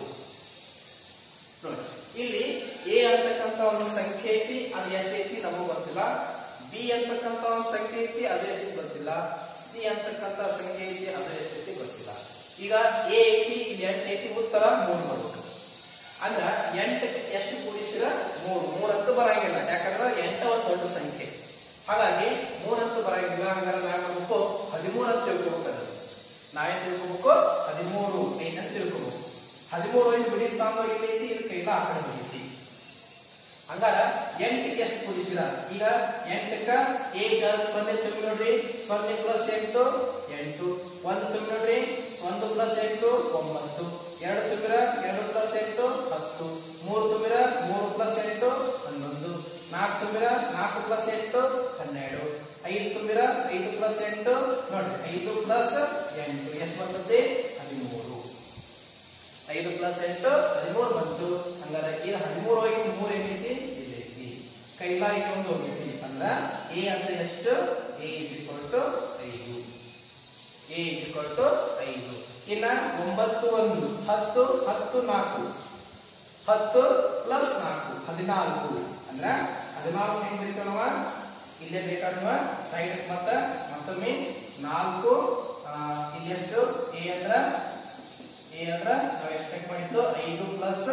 ನೋಡಿ ಇಲ್ಲಿ ಎ ಅಂತಕ್ಕಂಥ ಒಂದು ಸಂಖ್ಯೆ ಐತಿ ಅದು ಎಷ್ಟೈತಿ ನಮಗೂ ಗೊತ್ತಿಲ್ಲ ಬಿ ಅಂತಕ್ಕಂಥ ಒಂದು ಸಂಖ್ಯೆ ಐತಿ ಅದು ಎಷ್ಟೈತಿ ಗೊತ್ತಿಲ್ಲ ಸಿ ಅಂತಕ್ಕಂಥ ಸಂಖ್ಯೆ ಐತಿ ಅದು ಎಷ್ಟೈತಿ ಗೊತ್ತಿಲ್ಲ ಈಗ ಎ ಐತಿ ಇಲ್ಲಿ ಎಂಟು ಐತಿ ಉತ್ತರ ಮೂರು ಬರುತ್ತೆ ಅಂದ್ರ ಎಂಟಕ್ಕೆ ಎಷ್ಟು ಕೂಡಿಸಿರ ಮೂರು ಮೂರತ್ತು ಬರಂಗಿಲ್ಲ ಯಾಕಂದ್ರೆ ಎಂಟ ಒಂದು ದೊಡ್ಡ ಸಂಖ್ಯೆ ಹಾಗಾಗಿ ಮೂರತ್ತು ಬರಂಗಿಲ್ಲ ಹಂಗಾರೆ ನಾವ್ ಮಾಡ್ಬೇಕು ಹದಿಮೂರು ಅಂತ ತಿಳ್ಕೊಬೇಕು ನಾವೇನ್ ತಿಳ್ಕೊಬೇಕು ಹದಿಮೂರು ಐದು ಅಂತ ತಿಳ್ಕೊಬೇಕು ಹದಿಮೂರು ಐದು ಬಿಡಿ ಸ್ಥಾನ ಇಲ್ಲಿ ಐತಿ ಇಲ್ಲಿ ಕೈಲ ಆ ಕಡೆ ಐತಿ ಹಂಗಾರ ಎಂಟಕ್ಕೆ ಎಷ್ಟು ಕೂಡಿಸಿರ ಈಗ ಎಂಟಕ್ಕ ಎ ಜಾಗ ಸೊನ್ನೆ ತುಂಬಿ ನೋಡ್ರಿ ಸೊನ್ನೆ ಪ್ಲಸ್ ಎಂಟು ಎಂಟು ಒಂದು ತುಂಬಿ ನೋಡ್ರಿ ಒಂದು ಪ್ಲಸ್ ಎಂಟು ಒಂಬತ್ತು ಎರಡು ತುಂಬಿರ ಎರಡು ಪ್ಲಸ್ ಎಂಟು ಹತ್ತು ಮೂರು ತುಂಬಿರ ಮೂರು ಪ್ಲಸ್ ಎಂಟು ಹನ್ನೊಂದು ನಾಲ್ಕು ತುಂಬಿರ ನಾಲ್ಕು ಪ್ಲಸ್ ಎಂಟು ಹನ್ನೆರಡು ಐದು ತುಂಬಿರ ಐದು ಪ್ಲಸ್ ಎಂಟು ನೋಡ್ರಿ ಐದು ಪ್ಲಸ್ ಎಂಟು ಎಷ್ಟು ಬರ್ತದೆ ಹದಿಮೂರು ಐದು ಪ್ಲಸ್ ಎಂಟು ಹದಿಮೂರು ಬಂತು ಹಂಗಾರೆ ಈಗ ಹದಿಮೂರು ಹೋಗಿ ಮೂರು ಏನೈತಿ ಇಲ್ಲಿ ಐತಿ ಕೈಲ ಇನ್ನೊಂದು ಹೋಗೈತಿ ಅಂದ್ರ ಎ ಅಂದ್ರೆ ಎಷ್ಟು ಎ ಇಸ್ ಇಕ್ವಲ್ ಟು ಐದು ಎ ಇಸ್ ಇಕ್ವಲ್ ಟು ಐದು ಇನ್ನ ಒಂಬತ್ತು ಒಂದು ಹತ್ತು ಹತ್ತು ನಾಲ್ಕು ಹತ್ತು ಪ್ಲಸ್ ನಾಲ್ಕು ಹದಿನಾಲ್ಕು ಅಂದ್ರ ಹದಿನಾಲ್ಕು ಹೆಂಗ್ ಬರೀತಾವ ನಾವ ಇಲ್ಲೇ ಬೇಕಾದ್ವ ಸೈಡ್ ಮತ್ತ ಮತ್ತೊಮ್ಮೆ ನಾಲ್ಕು ಆ, ಇಲ್ಲಿ ಎಷ್ಟು ಎ ಅಂದ್ರ ಎ ಅಂದ್ರ ನಾವು ಎಷ್ಟು ಚೆಕ್ ಮಾಡಿದ್ದು ಐದು ಪ್ಲಸ್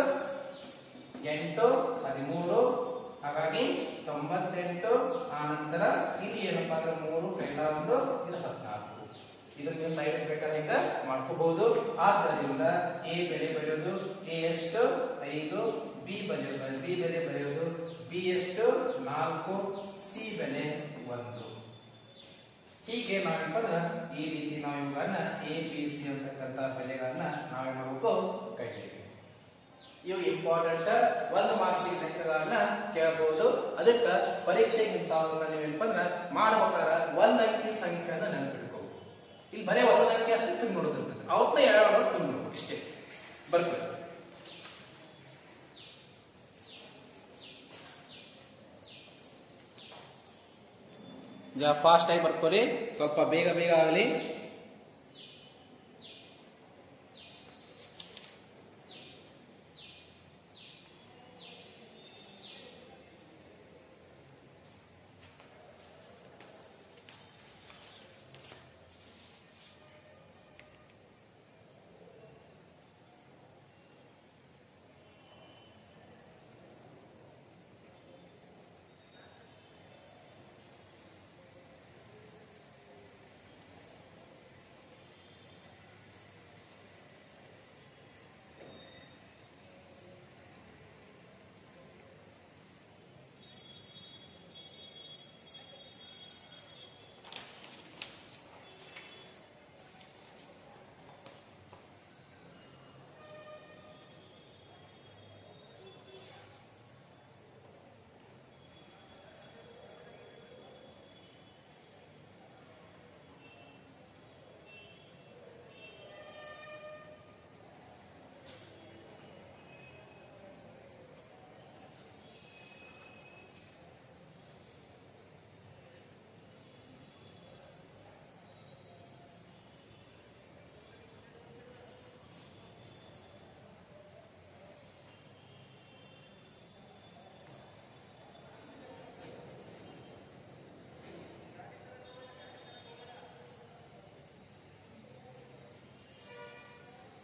ಎಂಟು ಹದಿಮೂರು ಹಾಗಾಗಿ ತೊಂಬತ್ತೆಂಟು ಆ ನಂತರ ಇಲ್ಲಿ ಏನಪ್ಪಾ ಅಂದ್ರೆ ಮೂರು ಕೈಲ ಒಂದು ಇದು ಹದಿನಾಲ್ಕು ಇದನ್ನ ನೀವು ಸೈಡ್ ಬೇಕಾದ್ರೆ ಹಿಂಗ ಮಾಡ್ಕೋಬಹುದು ಆದ್ದರಿಂದ ಎ ಬೆಲೆ ಬರೆಯೋದು ಎ ಎಷ್ಟು ಐದು ಬಿ ಬೆಲೆ ಬಿ ಬೆಲೆ ಬರೆಯೋದು ಬಿ ಎಷ್ಟು ನಾಲ್ಕು ಸಿ ಬೆಲೆ ಒಂದು ಹೀಗೆ ನಾವೇನಪ್ಪ ಅಂದ್ರೆ ಈ ರೀತಿ ನಾವು ಇವುಗಳನ್ನ ಎ ಬಿ ಸಿ ಅಂತಕ್ಕಂಥ ಬೆಲೆಗಳನ್ನ ನಾವೇನ್ ಮಾಡಬೇಕು ಕೈಲಿಕ್ಕೆ ಇವು ಇಂಪಾರ್ಟೆಂಟ್ ಒಂದು ಮಾರ್ಕ್ಸಿನ ಲೆಕ್ಕಗಳನ್ನ ಕೇಳಬಹುದು ಅದಕ್ಕೆ ಪರೀಕ್ಷೆಗೆ ಇಂಥವನ್ನ ನೀವೇನಪ್ಪ ಅಂದ್ರೆ ಮಾಡ್ಬೇಕಾದ್ರೆ ಒಂದ್ ಅಂಕಿ ಸಂಖ್ಯೆಯನ್ನ ನೆನಪಿಟ್ಕೋಬೇಕು ಇಲ್ಲಿ ಬರೀ ಒಂದ್ ಅಂಕಿ ಅಷ್ಟು ತುಂಬ ನೋಡೋದಿರ್ತದೆ ಅವತ್ತೇ ಎರಡು ತುಂಬ ನೋಡ್ಬೇಕು ಇಷ್ಟೇ ಬರ್ಬೇಕು ಫಾಸ್ಟ್ ಆಗಿ ಬರ್ಕೋರಿ ಸ್ವಲ್ಪ ಬೇಗ ಬೇಗ ಆಗಲಿ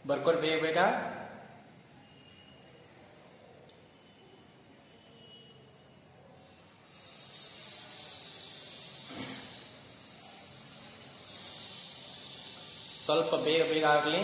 ಬರ್ಕೊಡ್ ಬೇಗ ಬೇಗ ಸ್ವಲ್ಪ ಬೇಗ ಬೇಗ ಆಗಲಿ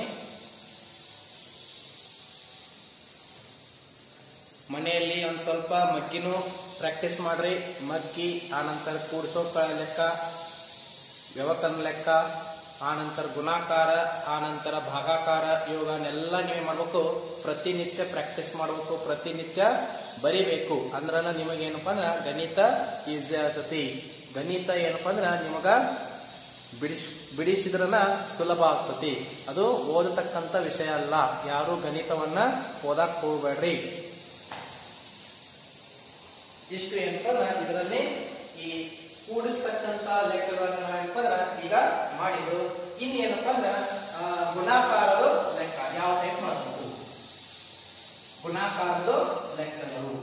ಮನೆಯಲ್ಲಿ ಒಂದ್ ಸ್ವಲ್ಪ ಮಗ್ಗಿನೂ ಪ್ರಾಕ್ಟೀಸ್ ಮಾಡ್ರಿ ಮಗ್ಗಿ ಆನಂತರ ಕೂಡ್ಸೋ ಕ- ಲೆಕ್ಕ ವ್ಯವಕರಣ ಲೆಕ್ಕ ಆನಂತರ ಗುಣಾಕಾರ ಆನಂತರ ಭಾಗಾಕಾರ ಇವುಗಳನ್ನೆಲ್ಲ ನೀವೇ ಮಾಡ್ಬೇಕು ಪ್ರತಿನಿತ್ಯ ಪ್ರಾಕ್ಟೀಸ್ ಮಾಡ್ಬೇಕು ಪ್ರತಿನಿತ್ಯ ಬರಿಬೇಕು ಅಂದ್ರ ನಿಮಗೇನಪ್ಪ ಅಂದ್ರ ಗಣಿತ ಈಸಿ ಆಗ್ತತಿ ಗಣಿತ ಏನಪ್ಪ ಅಂದ್ರ ನಿಮಗ ಬಿಡಿಸ್ ಬಿಡಿಸಿದ್ರನ ಸುಲಭ ಆಗ್ತತಿ ಅದು ಓದತಕ್ಕಂತ ವಿಷಯ ಅಲ್ಲ ಯಾರು ಗಣಿತವನ್ನ ಓದಕ್ ಹೋಗ್ಬೇಡ್ರಿ ಇಷ್ಟು ಏನಪ್ಪ ಅಂದ್ರ ಇದರಲ್ಲಿ ಈ ಕೂಡಿಸ್ತಕ್ಕಂತ ಲೆಕ್ಕಗಳನ್ನ ನಾವೇನಪ್ಪ ಅಂದ್ರ ಈಗ ಮಾಡಿದ್ದು ಇನ್ ಏನಪ್ಪ ಅಂದ್ರ ಆ, ಗುಣಾಕಾರದ ಲೆಕ್ಕ ಯಾವ ಟೈಪ್ ಮಾಡಬೇಕು ಗುಣಾಕಾರದ ಲೆಕ್ಕಗಳು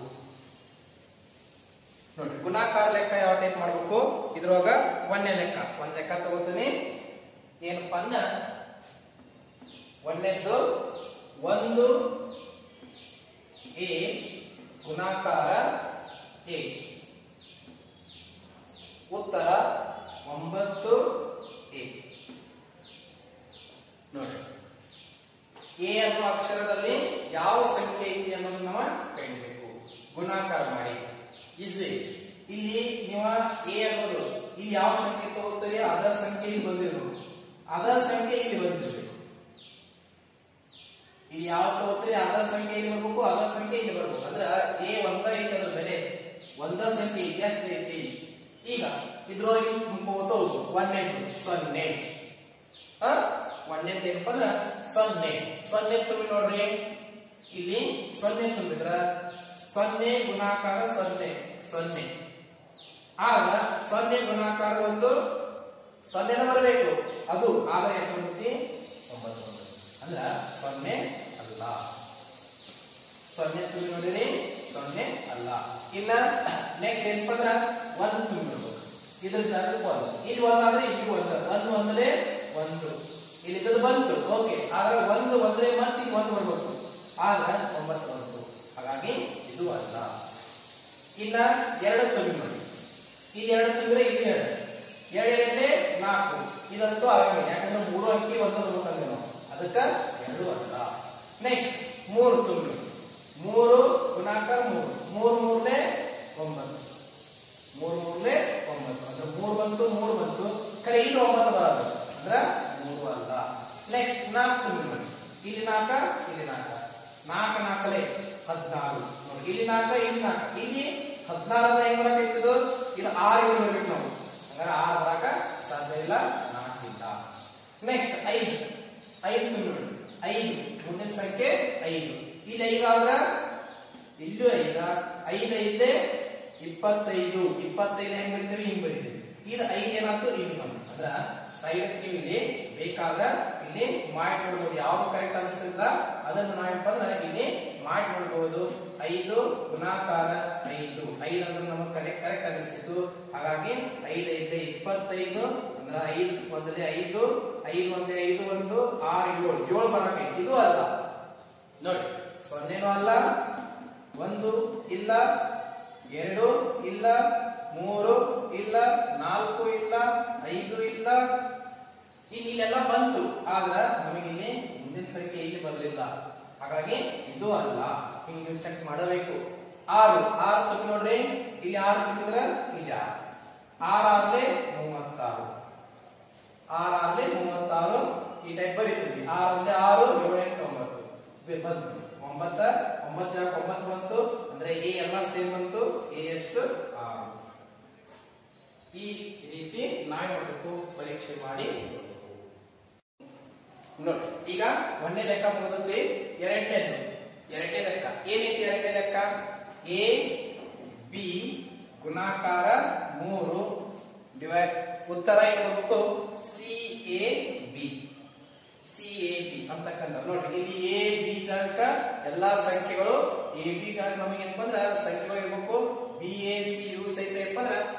ನೋಡಿ ಗುಣಾಕಾರ ಲೆಕ್ಕ ಯಾವ ಟೈಪ್ ಮಾಡ್ಬೇಕು ಇದ್ರೊಳಗ ಒಂದೇ ಲೆಕ್ಕ ಒಂದ್ ಲೆಕ್ಕ ತಗೋತೀನಿ ಏನಪ್ಪ ಅಂದ್ರ ಒಂದನೇದ್ದು ಒಂದು ಎ ಗುಣಾಕಾರ ಎ ಉತ್ತರ ಒಂಬತ್ತು ಎ ನೋಡಿ ಎ ಅನ್ನೋ ಅಕ್ಷರದಲ್ಲಿ ಯಾವ ಸಂಖ್ಯೆ ಐತಿ ಅನ್ನೋದು ನಾವು ಕಂಡಿಬೇಕು ಗುಣಾಕಾರ ಮಾಡಿ ಈಸಿ ಇಲ್ಲಿ ನೀವು ಎ ಅನ್ನೋದು ಇಲ್ಲಿ ಯಾವ ಸಂಖ್ಯೆ ತಗೋತೀರಿ ಅದರ ಸಂಖ್ಯೆ ಇಲ್ಲಿ ಬಂದಿರಬೇಕು ಅದರ ಸಂಖ್ಯೆ ಇಲ್ಲಿ ಬಂದಿರಬೇಕು ಇಲ್ಲಿ ಯಾವ ತಗೋತೀರಿ ಅದರ ಸಂಖ್ಯೆ ಇಲ್ಲಿ ಬರ್ಬೇಕು ಅದರ ಸಂಖ್ಯೆ ಇಲ್ಲಿ ಬರ್ಬೇಕು ಅಂದ್ರೆ ಎ ಒಂದ ಐತಿ ಅದ್ರ ಬೆಲೆ ಒಂದ ಸಂಖ್ಯೆ ಐತಿ ಎಷ್ಟು ಐತಿ ಈಗ ಇದ್ರೊಳಗೆ ತುಂಬೋದು ಒಂದನೇದು ಸೊನ್ನೆ ಹ ಒಂದನೇದು ಏನಪ್ಪ ಅಂದ್ರೆ ಸೊನ್ನೆ ಸೊನ್ನೆ ತುಂಬಿ ನೋಡ್ರಿ ಇಲ್ಲಿ ಸೊನ್ನೆ ತುಂಬಿದ್ರ ಸೊನ್ನೆ ಗುಣಾಕಾರ ಸೊನ್ನೆ ಸೊನ್ನೆ ಆಗ ಸೊನ್ನೆ ಗುಣಾಕಾರ ಒಂದು ಸೊನ್ನೆನ ಬರಬೇಕು ಅದು ಆಗ ಎಷ್ಟು ಬರುತ್ತೆ ಒಂಬತ್ತು ಬರುತ್ತೆ ಅಂದ್ರ ಸೊನ್ನೆ ಅಲ್ಲ ಸೊನ್ನೆ ತುಂಬಿ ನೋಡಿರಿ ಸೊನ್ನೆ ಅಲ್ಲ ಇನ್ನ ನೆಕ್ಸ್ಟ್ ಏನಪ್ಪ ಅಂದ್ರ ಒಂದು ತುಂಬಿರ್ಬೇಕು ಇದ್ರ ಜಾಗಕ್ಕೆ ಒಂದು ಇಲ್ಲಿ ಒಂದಾದ್ರೆ ಇಲ್ಲಿ ಒಂದು ಒಂದು ಒಂದ್ರೆ ಒಂದು ಇಲ್ಲಿ ಇದ್ದದ್ದು ಬಂತು ಓಕೆ ಆದ್ರೆ ಒಂದು ಒಂದ್ರೆ ಮತ್ತೆ ಇಲ್ಲಿ ಒಂದು ಬರ್ಬೇಕು ಆಗ ಒಂಬತ್ತು ಬಂತು ಹಾಗಾಗಿ ಇದು ಅಲ್ಲ ಇನ್ನ ಎರಡು ತುಂಬಿ ನೋಡಿ ಇಲ್ಲಿ ಎರಡು ತುಂಬಿದ್ರೆ ಇಲ್ಲಿ ಎರಡು ಎರಡು ಎರಡೇ ನಾಲ್ಕು ಇದಂತೂ ಆಗಂಗಿಲ್ಲ ಯಾಕಂದ್ರೆ ಮೂರು ಅಂಕಿ ಒಂದು ಬರ್ಬೇಕಂದ್ರೆ ನಾವು ಅದಕ್ಕ ಎರಡು ಅಲ್ಲ ನೆಕ್ಸ್ಟ್ ಮೂರು ತುಂಬಿ ಮೂರು ಗುಣಾಕಾರ ಮೂರು ಮೂರು ಮೂರನೇ ಒಂಬತ್ತು ಮೂರು ಮೂರನೇ ಒಂಬತ್ತು ಅಂದ್ರೆ ಮೂರು ಬಂತು ಮೂರು ಬಂತು ಕಡೆ ಇಲ್ಲಿ ಒಂಬತ್ತು ಬರೋದು ಅಂದ್ರ ಮೂರು ಅಲ್ಲ ನೆಕ್ಸ್ಟ್ ನಾಲ್ಕು ತುಂಬಿ ನೋಡಿ ಇಲ್ಲಿ ನಾಲ್ಕ ಇಲ್ಲಿ ನಾಲ್ಕ ನಾಲ್ಕು ನಾಲ್ಕಲೆ ಹದಿನಾರು ನೋಡಿ ಇಲ್ಲಿ ನಾಲ್ಕ ಇಲ್ಲಿ ನಾಲ್ಕ ಇಲ್ಲಿ ಹದಿನಾರನ್ನ ಹೆಂಗ್ ಬರಕೈತಿದ್ದು ಇದು ಆರು ಇವ್ರು ಬರ್ಬೇಕು ನಾವು ಹಂಗಾರೆ ಆರು ಬರಾಕ ಸಾಧ್ಯ ಇಲ್ಲ ನಾಲ್ಕಿಲ್ಲ ನೆಕ್ಸ್ಟ್ ಐದು ಐದು ತುಂಬಿ ನೋಡಿ ಐದು ಮುಂದಿನ ಸಂಖ್ಯೆ ಐದು ಇಲ್ಲಿ ಐದು ಆದ್ರ ಇಲ್ಲೂ ಐದ ಐದು ಐದೇ ಇಪ್ಪತ್ತೈದು ಇಪ್ಪತ್ತೈದು ಹೆಂಗ್ ಬರಿತೀವಿ ಹಿಂಗ್ ಬರಿತೀವಿ ಇದು ಐದು ಏನಾಯ್ತು ಇಲ್ಲಿ ಬಂತು ಅಂದ್ರ ಸೈಡ್ ಇಲ್ಲಿ ಬೇಕಾದ ಇಲ್ಲಿ ಮಾಡಿ ನೋಡ್ಬೋದು ಯಾವ್ದು ಕರೆಕ್ಟ್ ಅನಿಸ್ತಿದ್ರ ಅದನ್ನು ನಾವೇನಪ್ಪ ಅಂದ್ರೆ ಇಲ್ಲಿ ಮಾಡಿ ನೋಡ್ಬೋದು ಐದು ಗುಣಾಕಾರ ಐದು ಐದು ಅಂದ್ರೆ ನಮಗೆ ಕರೆಕ್ಟ್ ಕರೆಕ್ಟ್ ಅನಿಸ್ತಿತ್ತು ಹಾಗಾಗಿ ಐದು ಐದೇ ಇಪ್ಪತ್ತೈದು ಅಂದ್ರೆ ಐದು ಒಂದನೇ ಐದು ಐದು ಒಂದೇ ಐದು ಒಂದು ಆರು ಏಳು ಏಳು ಬರಬೇಕು ಇದು ಅಲ್ಲ ನೋಡಿ ಸೊನ್ನೆನೂ ಅಲ್ಲ ಒಂದು ಇಲ್ಲ ಎರಡು ಇಲ್ಲ ಮೂರು ಇಲ್ಲ ನಾಲ್ಕು ಇಲ್ಲ ಐದು ಇಲ್ಲ ಇಲ್ಲಿ ಇಲ್ಲೆಲ್ಲ ಬಂತು ಆದ್ರ ನಮಗಿಲ್ಲಿ ಮುಂದಿನ ಸಂಖ್ಯೆ ಇಲ್ಲಿ ಬರಲಿಲ್ಲ ಹಾಗಾಗಿ ಇದು ಅಲ್ಲ ಹಿಂಗೆ ಚೆಕ್ ಮಾಡಬೇಕು ಆರು ಆರು ತುಂಬಿ ನೋಡ್ರಿ ಇಲ್ಲಿ ಆರು ತುಂಬಿದ್ರೆ ಇಲ್ಲಿ ಆರು ಆರಾರ್ಲೆ ಮೂವತ್ತಾರು ಆರಾರ್ಲೆ ಮೂವತ್ತಾರು ಈ ಟೈಪ್ ಬರೀತೀವಿ ಆರು ಒಂದೇ ಆರು ಏಳು ಎಂಟು ಒಂಬತ್ತು ಬೆ- ಬಂತು ಒಂಬತ್ತ ಒಂಬತ್ತು ಜಾಗ ಒಂಬತ್ತು ಬಂತು ಅಂದ್ರೆ ಎ ಎಲ್ಲ ಸೇಮ್ ಬಂತು ಎ ಎಷ್ಟು ಆರು ಈ ರೀತಿ ನಾವೇ ಮಾಡಬೇಕು ಪರೀಕ್ಷೆ ಮಾಡಿ ನೋಡ್ಬೇಕು. ನೋಡಿ ಈಗ ಒಂದನೇ ಲೆಕ್ಕ ಮುಗಿದದ್ದು ಎರಡನೇದು ಎರಡನೇ ಲೆಕ್ಕ ಏನೈತಿ ಎರಡನೇ ಲೆಕ್ಕ ಎ ಬಿ ಗುಣಾಕಾರ ಮೂರು ಡಿವೈಡ್ ಉತ್ತರ ಏನು ಬರ್ಬೇಕು C A B C A B ಅಂತಕ್ಕಂಥ ನೋಡಿ ಇಲ್ಲಿ ಎ ಬಿ ಜಾಗಕ್ಕ ಎಲ್ಲಾ ಸಂಖ್ಯೆಗಳು ಎ ಬಿ ಜಾಗ ನಮಗೆ ಏನಪ್ಪ ಅಂದ್ರೆ ಸಂಖ್ಯೆಗಳು ಇರ್ಬೇಕು ಬಿ ಎ ಸಿ ಯು ಸಹಿತ ಏನಪ್ಪ ಅಂದ್ರೆ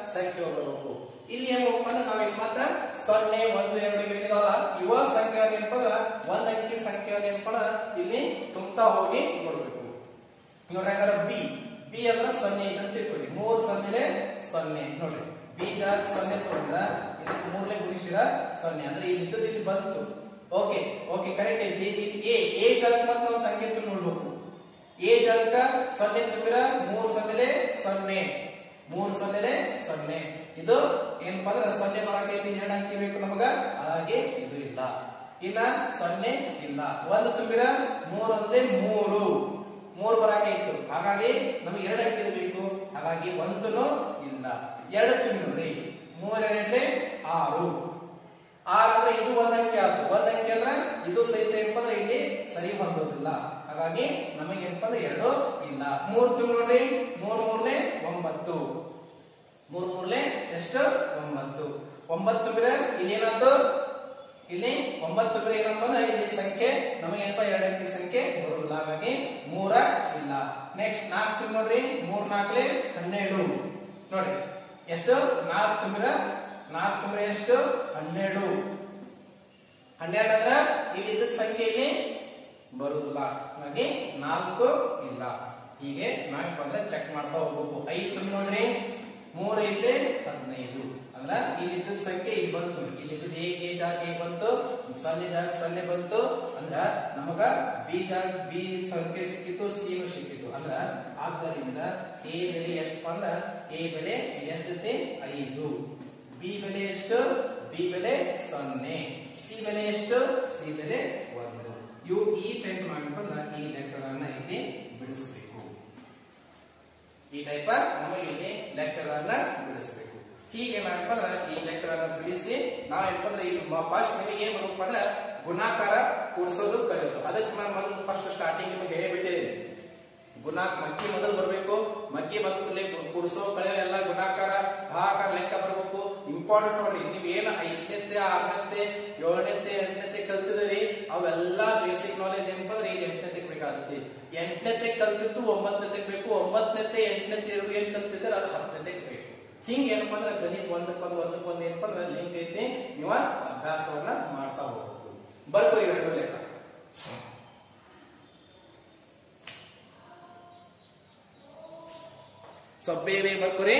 ಸಂಖ್ಯೆ ಬರಬೇಕು ಇಲ್ಲಿ ಏನ್ ಮಾಡ್ಬೇಕಪ್ಪ ಅಂದ್ರೆ ನಾವ್ ಮತ್ತ ಸೊನ್ನೆ ಒಂದು ಎರಡು ಏನಿದಾವಲ್ಲ ಇವ ಸಂಖ್ಯೆ ಏನಪ್ಪ ಅಂದ್ರ ಒಂದ್ ಅಂಕಿ ಸಂಖ್ಯೆ ಏನಪ್ಪ ಅಂದ್ರ ಇಲ್ಲಿ ತುಂಬ್ತಾ ಹೋಗಿ ನೋಡ್ಬೇಕು ನೋಡ್ರಿ ಹಂಗಾರ ಬಿ ಬಿ ಅಂದ್ರ ಸೊನ್ನೆ ಇದೆ ಅಂತ ತಿಳ್ಕೊಳ್ಳಿ ಮೂರ್ ಸೊನ್ನೆ ಸೊನ್ನೆ ನೋಡ್ರಿ ಬಿ ಜಾಗ ಸೊನ್ನೆ ತಗೊಂಡ್ರ ಇದಕ್ಕೆ ಮೂರ್ಲೆ ಗುಣಿಸಿರ ಸೊನ್ನೆ ಅಂದ್ರೆ ಇಲ್ಲಿ ಇದ್ದದ್ದು ಇಲ್ಲಿ ಬಂತು ಓಕೆ ಓಕೆ ಕರೆಕ್ಟ್ ಐತಿ ಇಲ್ಲಿ ಎ ಎ ಜಾಗಕ್ಕೆ ಮತ್ತೆ ನಾವು ಸಂಖ್ಯೆ ತುಂಬಿ ನೋಡ್ಬೇಕು ಎ ಜಾಗಕ್ಕ ಸೊನ್ನೆ ತುಂಬಿರ ಮೂರ್ ಸೊನ್ನೆ ಸೊನ್ನೆ ಮೂರ್ ಸೊನ್ನೆ ಸೊನ್ನೆ ಇದು ಏನಪ್ಪಾ ಅಂದ್ರೆ ಸೊನ್ನೆ ಬರಕೈತಿ ಎರಡು ಅಂಕಿ ಬೇಕು ನಮಗ ಹಾಗೆ ಇದು ಇಲ್ಲ ಇನ್ನ ಸೊನ್ನೆ ಇಲ್ಲ ಒಂದು ತುಂಬಿರ ಮೂರ್ ಒಂದೇ ಮೂರು ಮೂರು ಬರಾಕೈತು ಹಾಗಾಗಿ ನಮಗೆ ಎರಡು ಅಂಕಿದು ಬೇಕು ಹಾಗಾಗಿ ಒಂದನು ಇಲ್ಲ ಎರಡು ತುಂಬಿ ನೋಡ್ರಿ ಮೂರೆರಡ್ಲೆ ಆರು ಆರು ಅಂದ್ರೆ ಇದು ಒಂದ್ ಅಂಕಿ ಆಯ್ತು ಒಂದ್ ಅಂಕಿ ಅಂದ್ರೆ ಇದು ಸಹಿತ ಏನಪ್ಪ ಅಂದ್ರೆ ಇಲ್ಲಿ ಸರಿ ಹೊಂದೋದಿಲ್ಲ ಹಾಗಾಗಿ ನಮಗೆ ಏನಪ್ಪ ಅಂದ್ರೆ ಎರಡು ಇಲ್ಲ ಮೂರ್ ತುಂಬಿ ನೋಡ್ರಿ ಮೂರ್ ಮೂರ್ಲೆ ಒಂಬತ್ತು ಮೂರ್ ಮೂರ್ಲೆ ಎಷ್ಟು ಒಂಬತ್ತು ಒಂಬತ್ತು ತುಂಬಿದ್ರೆ ಇಲ್ಲಿ ಏನಾಯ್ತು ಇಲ್ಲಿ ಒಂಬತ್ತು ತುಂಬಿದ್ರೆ ಏನಪ್ಪ ಅಂದ್ರೆ ಇಲ್ಲಿ ಸಂಖ್ಯೆ ನಮಗೆ ಏನಪ್ಪ ಎರಡು ಅಂಕಿ ಸಂಖ್ಯೆ ಬರೋದಿಲ್ಲ ಹಾಗಾಗಿ ಮೂರ ಇಲ್ಲ ನೆಕ್ಸ್ಟ್ ನಾಲ್ಕು ತುಂಬಿ ನೋಡ್ರಿ ಮೂರ್ ನಾಲ್ಕಲೆ ಹನ್ನೆರಡು ನೋಡ್ರಿ ಎಷ್ಟು ನಾಲ್ಕು ತುಂಬಿದ್ರೆ ನಾಲ್ಕು ತುಂಬಿದ್ರೆ ಎಷ್ಟು ಹನ್ನೆರಡು ಹನ್ನೆರಡು ಅಂದ್ರೆ ಇಲ್ಲಿ ಇದ್ದ ಸಂಖ್ಯೆ ಇಲ್ಲಿ ಬರುದಿಲ್ಲ ಹಾಗಾಗಿ ನಾಲ್ಕು ಇಲ್ಲ ಹೀಗೆ ನಾಲ್ಕು ಅಂದ್ರೆ ಚೆಕ್ ಮಾಡ್ತಾ ಹೋಗ್ಬೇಕು ಐದು ತುಂಬಿ ನೋಡ್ರಿ ಮೂರ್ ಐತೆ ಹದಿನೈದು ಅಂದ್ರ ಇಲ್ಲಿ ಇದ್ದದ ಸಂಖ್ಯೆ ಇಲ್ಲಿ ಬಂತು ಇಲ್ಲಿ ಇದ್ದದ ಎ ಎ ಜಾಗ ಎ ಬಂತು ಸೊನ್ನೆ ಜಾಗ ಸೊನ್ನೆ ಬಂತು ಅಂದ್ರ ನಮಗ ಬಿ ಜಾಗ ಬಿ ಸಂಖ್ಯೆ ಸಿಕ್ಕಿತ್ತು ಸಿ ನು ಸಿಕ್ಕಿತ್ತು ಅಂದ್ರ ಆದ್ದರಿಂದ ಎ ಬೆಲೆ ಎಷ್ಟು ಅಂದ್ರ ಎ ಬೆಲೆ ಎಷ್ಟೈತಿ ಐದು ಬಿ ಬೆಲೆ ಎಷ್ಟು ಬಿ ಬೆಲೆ ಸೊನ್ನೆ ಸಿ ಬೆಲೆ ಎಷ್ಟು ಸಿ ಬೆಲೆ ಒಂದು ಇವು ಈ ಟೈಪ್ ಮಾಡ್ಕೊಂಡ್ರ ಈ ಲೆಕ್ಕಗಳನ್ನ ಇಲ್ಲಿ ಬಿಡಿಸಬೇಕು ಈ ಟೈಪ್ ನಮಗೆ ಇಲ್ಲಿ ಲೆಕ್ಕಗಳನ್ನ ಬಿಡಿಸಬೇಕು ಹೀಗೆ ಏನಪ್ಪ ಅಂದ್ರೆ ಈ ಲೆಕ್ಕಗಳನ್ನ ಬಿಡಿಸಿ ನಾವ್ ಏನಪ್ಪ ಅಂದ್ರೆ ಇಲ್ಲಿ ಫಸ್ಟ್ ನಿಮಗೆ ಏನ್ ಮಾಡ್ಬೇಕು ಅಂದ್ರೆ ಗುಣಾಕಾರ ಕೂಡಿಸೋದು ಕಳೆಯೋದು ಅದಕ್ಕೆ ನಾನು ಮೊದಲು ಫಸ್ಟ್ ಸ್ಟಾರ್ಟಿಂಗ್ ನಿಮಗೆ ಹೇಳಿಬಿಟ್ಟಿದ್ದೀನಿ ಗುಣಾಕ್ ಮಕ್ಕಿ ಮೊದಲು ಬರಬೇಕು ಮಕ್ಕಿ ಮೊದಲು ಕೂಡಿಸೋ ಕಳೆಯೋ ಎಲ್ಲ ಗುಣಾಕಾರ ಭಾಗಾಕಾರ ಲೆಕ್ಕ ಬರಬೇಕು ಇಂಪಾರ್ಟೆಂಟ್ ನೋಡ್ರಿ ನೀವ್ ಏನ ಐದನೇತೆ ಆರನೇತೆ ಏಳನೇತೆ ಎಂಟನೇತೆ ಕಲ್ತಿದ್ರಿ ಅವೆಲ್ಲ ಬೇಸಿಕ್ ನಾಲೆಜ್ ಏನಪ್ಪ ಅಂದ್ರೆ ಈಗ ಎಂಟನೇತೆ ಬೇಕಾಗುತ್ತೆ ಎಂಟನೇತೆ ಕಲ್ತಿದ್ದು ಒಂಬತ್ತನೇತೆ ಬೇಕು ಒಂಬತ್ತನೇತೆ ಎಂಟನೇತೆ ಏನ್ ಕಲ್ತಿದ್ರೆ ಅದು ಹತ್ತನೇತೆ ಬೇಕು ಹಿಂಗ ಏನಪ್ಪ ಅಂದ್ರೆ ಗಣಿತ ಒಂದಕ್ಕೊಂದು ಒಂದಕ್ಕೊಂದು ಏನಪ್ಪ ಅಂದ್ರೆ ಲಿಂಕ್ ಐತಿ ನೀವು ಅಭ್ಯಾಸವನ್ನ ಮಾಡ್ತಾ ಹೋಗ್ಬೇಕು ಬರ್ಕೋ ಎರಡು ಲೆಕ್ಕ ಸೊ ಬೇರೆ ಬರ್ಕೋರಿ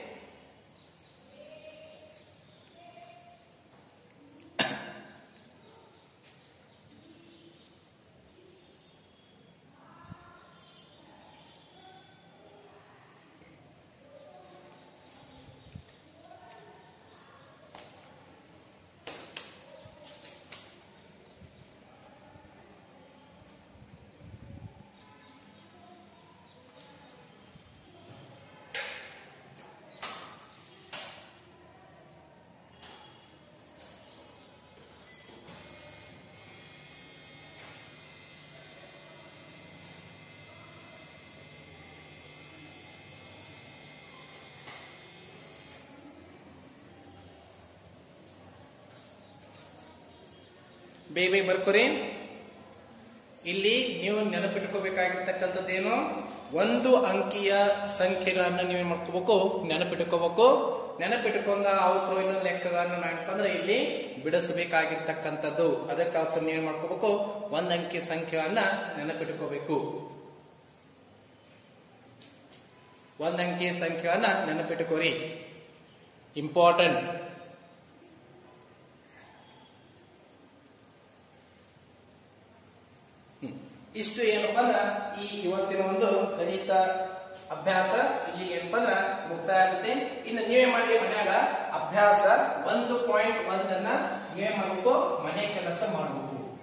ಬೇಬೆ ಬರ್ಕೋರಿ ಇಲ್ಲಿ ನೀವು ನೆನಪಿಟ್ಕೋಬೇಕಾಗಿರ್ತಕ್ಕಂಥದ್ದೇನು ಒಂದು ಅಂಕಿಯ ಸಂಖ್ಯೆಗಳನ್ನ ನೀವು ಏನ್ ಮಾಡ್ಕೋಬೇಕು ನೆನಪಿಟ್ಕೋಬೇಕು ನೆನಪಿಟ್ಕೊಂಡ ಅವತ್ತು ಇನ್ನೊಂದು ಲೆಕ್ಕಗಳನ್ನ ನಾವೇನಪ್ಪ ಅಂದ್ರೆ ಇಲ್ಲಿ ಬಿಡಿಸಬೇಕಾಗಿರ್ತಕ್ಕಂಥದ್ದು ಅದಕ್ಕೆ ಅವತ್ತು ನೀವು ಏನ್ ಮಾಡ್ಕೋಬೇಕು ಒಂದ್ ಅಂಕಿ ಸಂಖ್ಯೆಗಳನ್ನ ನೆನಪಿಟ್ಕೋಬೇಕು ಒಂದ್ ಅಂಕಿ ಸಂಖ್ಯೆಗಳನ್ನ ನೆನಪಿಟ್ಕೋರಿ ಇಂಪಾರ್ಟೆಂಟ್ ಇಷ್ಟು ಏನಪ್ಪಾ ಅಂದ್ರ ಈ ಇವತ್ತಿನ ಒಂದು ಗಣಿತ ಅಭ್ಯಾಸ ಇಲ್ಲಿ ಏನಪ್ಪಾ ಅಂದ್ರ ಮುಕ್ತಾಯ ಆಗುತ್ತೆ ಇನ್ನು ನೀವೇ ಮಾಡಿ ಮನ್ಯಾಗ ಅಭ್ಯಾಸ ಒಂದು ಪಾಯಿಂಟ್ ಒಂದನ್ನ ನೀವೇ ಮಾಡಬೇಕು ಮನೆ ಕೆಲಸ ಮಾಡಬೇಕು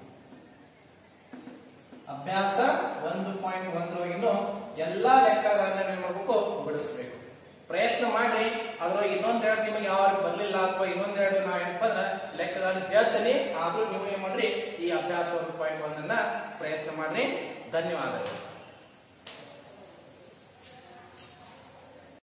ಅಭ್ಯಾಸ ಒಂದು ಪಾಯಿಂಟ್ ಒಂದರೊಳಗಿನ್ನು ಎಲ್ಲಾ ಲೆಕ್ಕಗಳನ್ನ ನೀವು ಮಾಡ್ಬೇಕು ಬಿಡಿಸ್ಬೇಕು ಪ್ರಯತ್ನ ಮಾಡ್ರಿ ಅದ್ರೊಳಗೆ ಇನ್ನೊಂದೆರಡು ನಿಮಗೆ ಯಾವ ಬರ್ಲಿಲ್ಲ ಅಥವಾ ಇನ್ನೊಂದೆರಡು ನಾವ್ ಏನಪ್ಪ ಅಂದ್ರೆ ಲೆಕ್ಕಗಳನ್ನ ಹೇಳ್ತೇನೆ ಆದ್ರೂ ನೀವು ಏನ್ ಮಾಡ್ರಿ ಈ ಅಭ್ಯಾಸ ಒಂದು ಪಾಯಿಂಟ್ ಒಂದನ್ನ ಪ್ರಯತ್ನ ಮಾಡ್ರಿ ಧನ್ಯವಾದಗಳು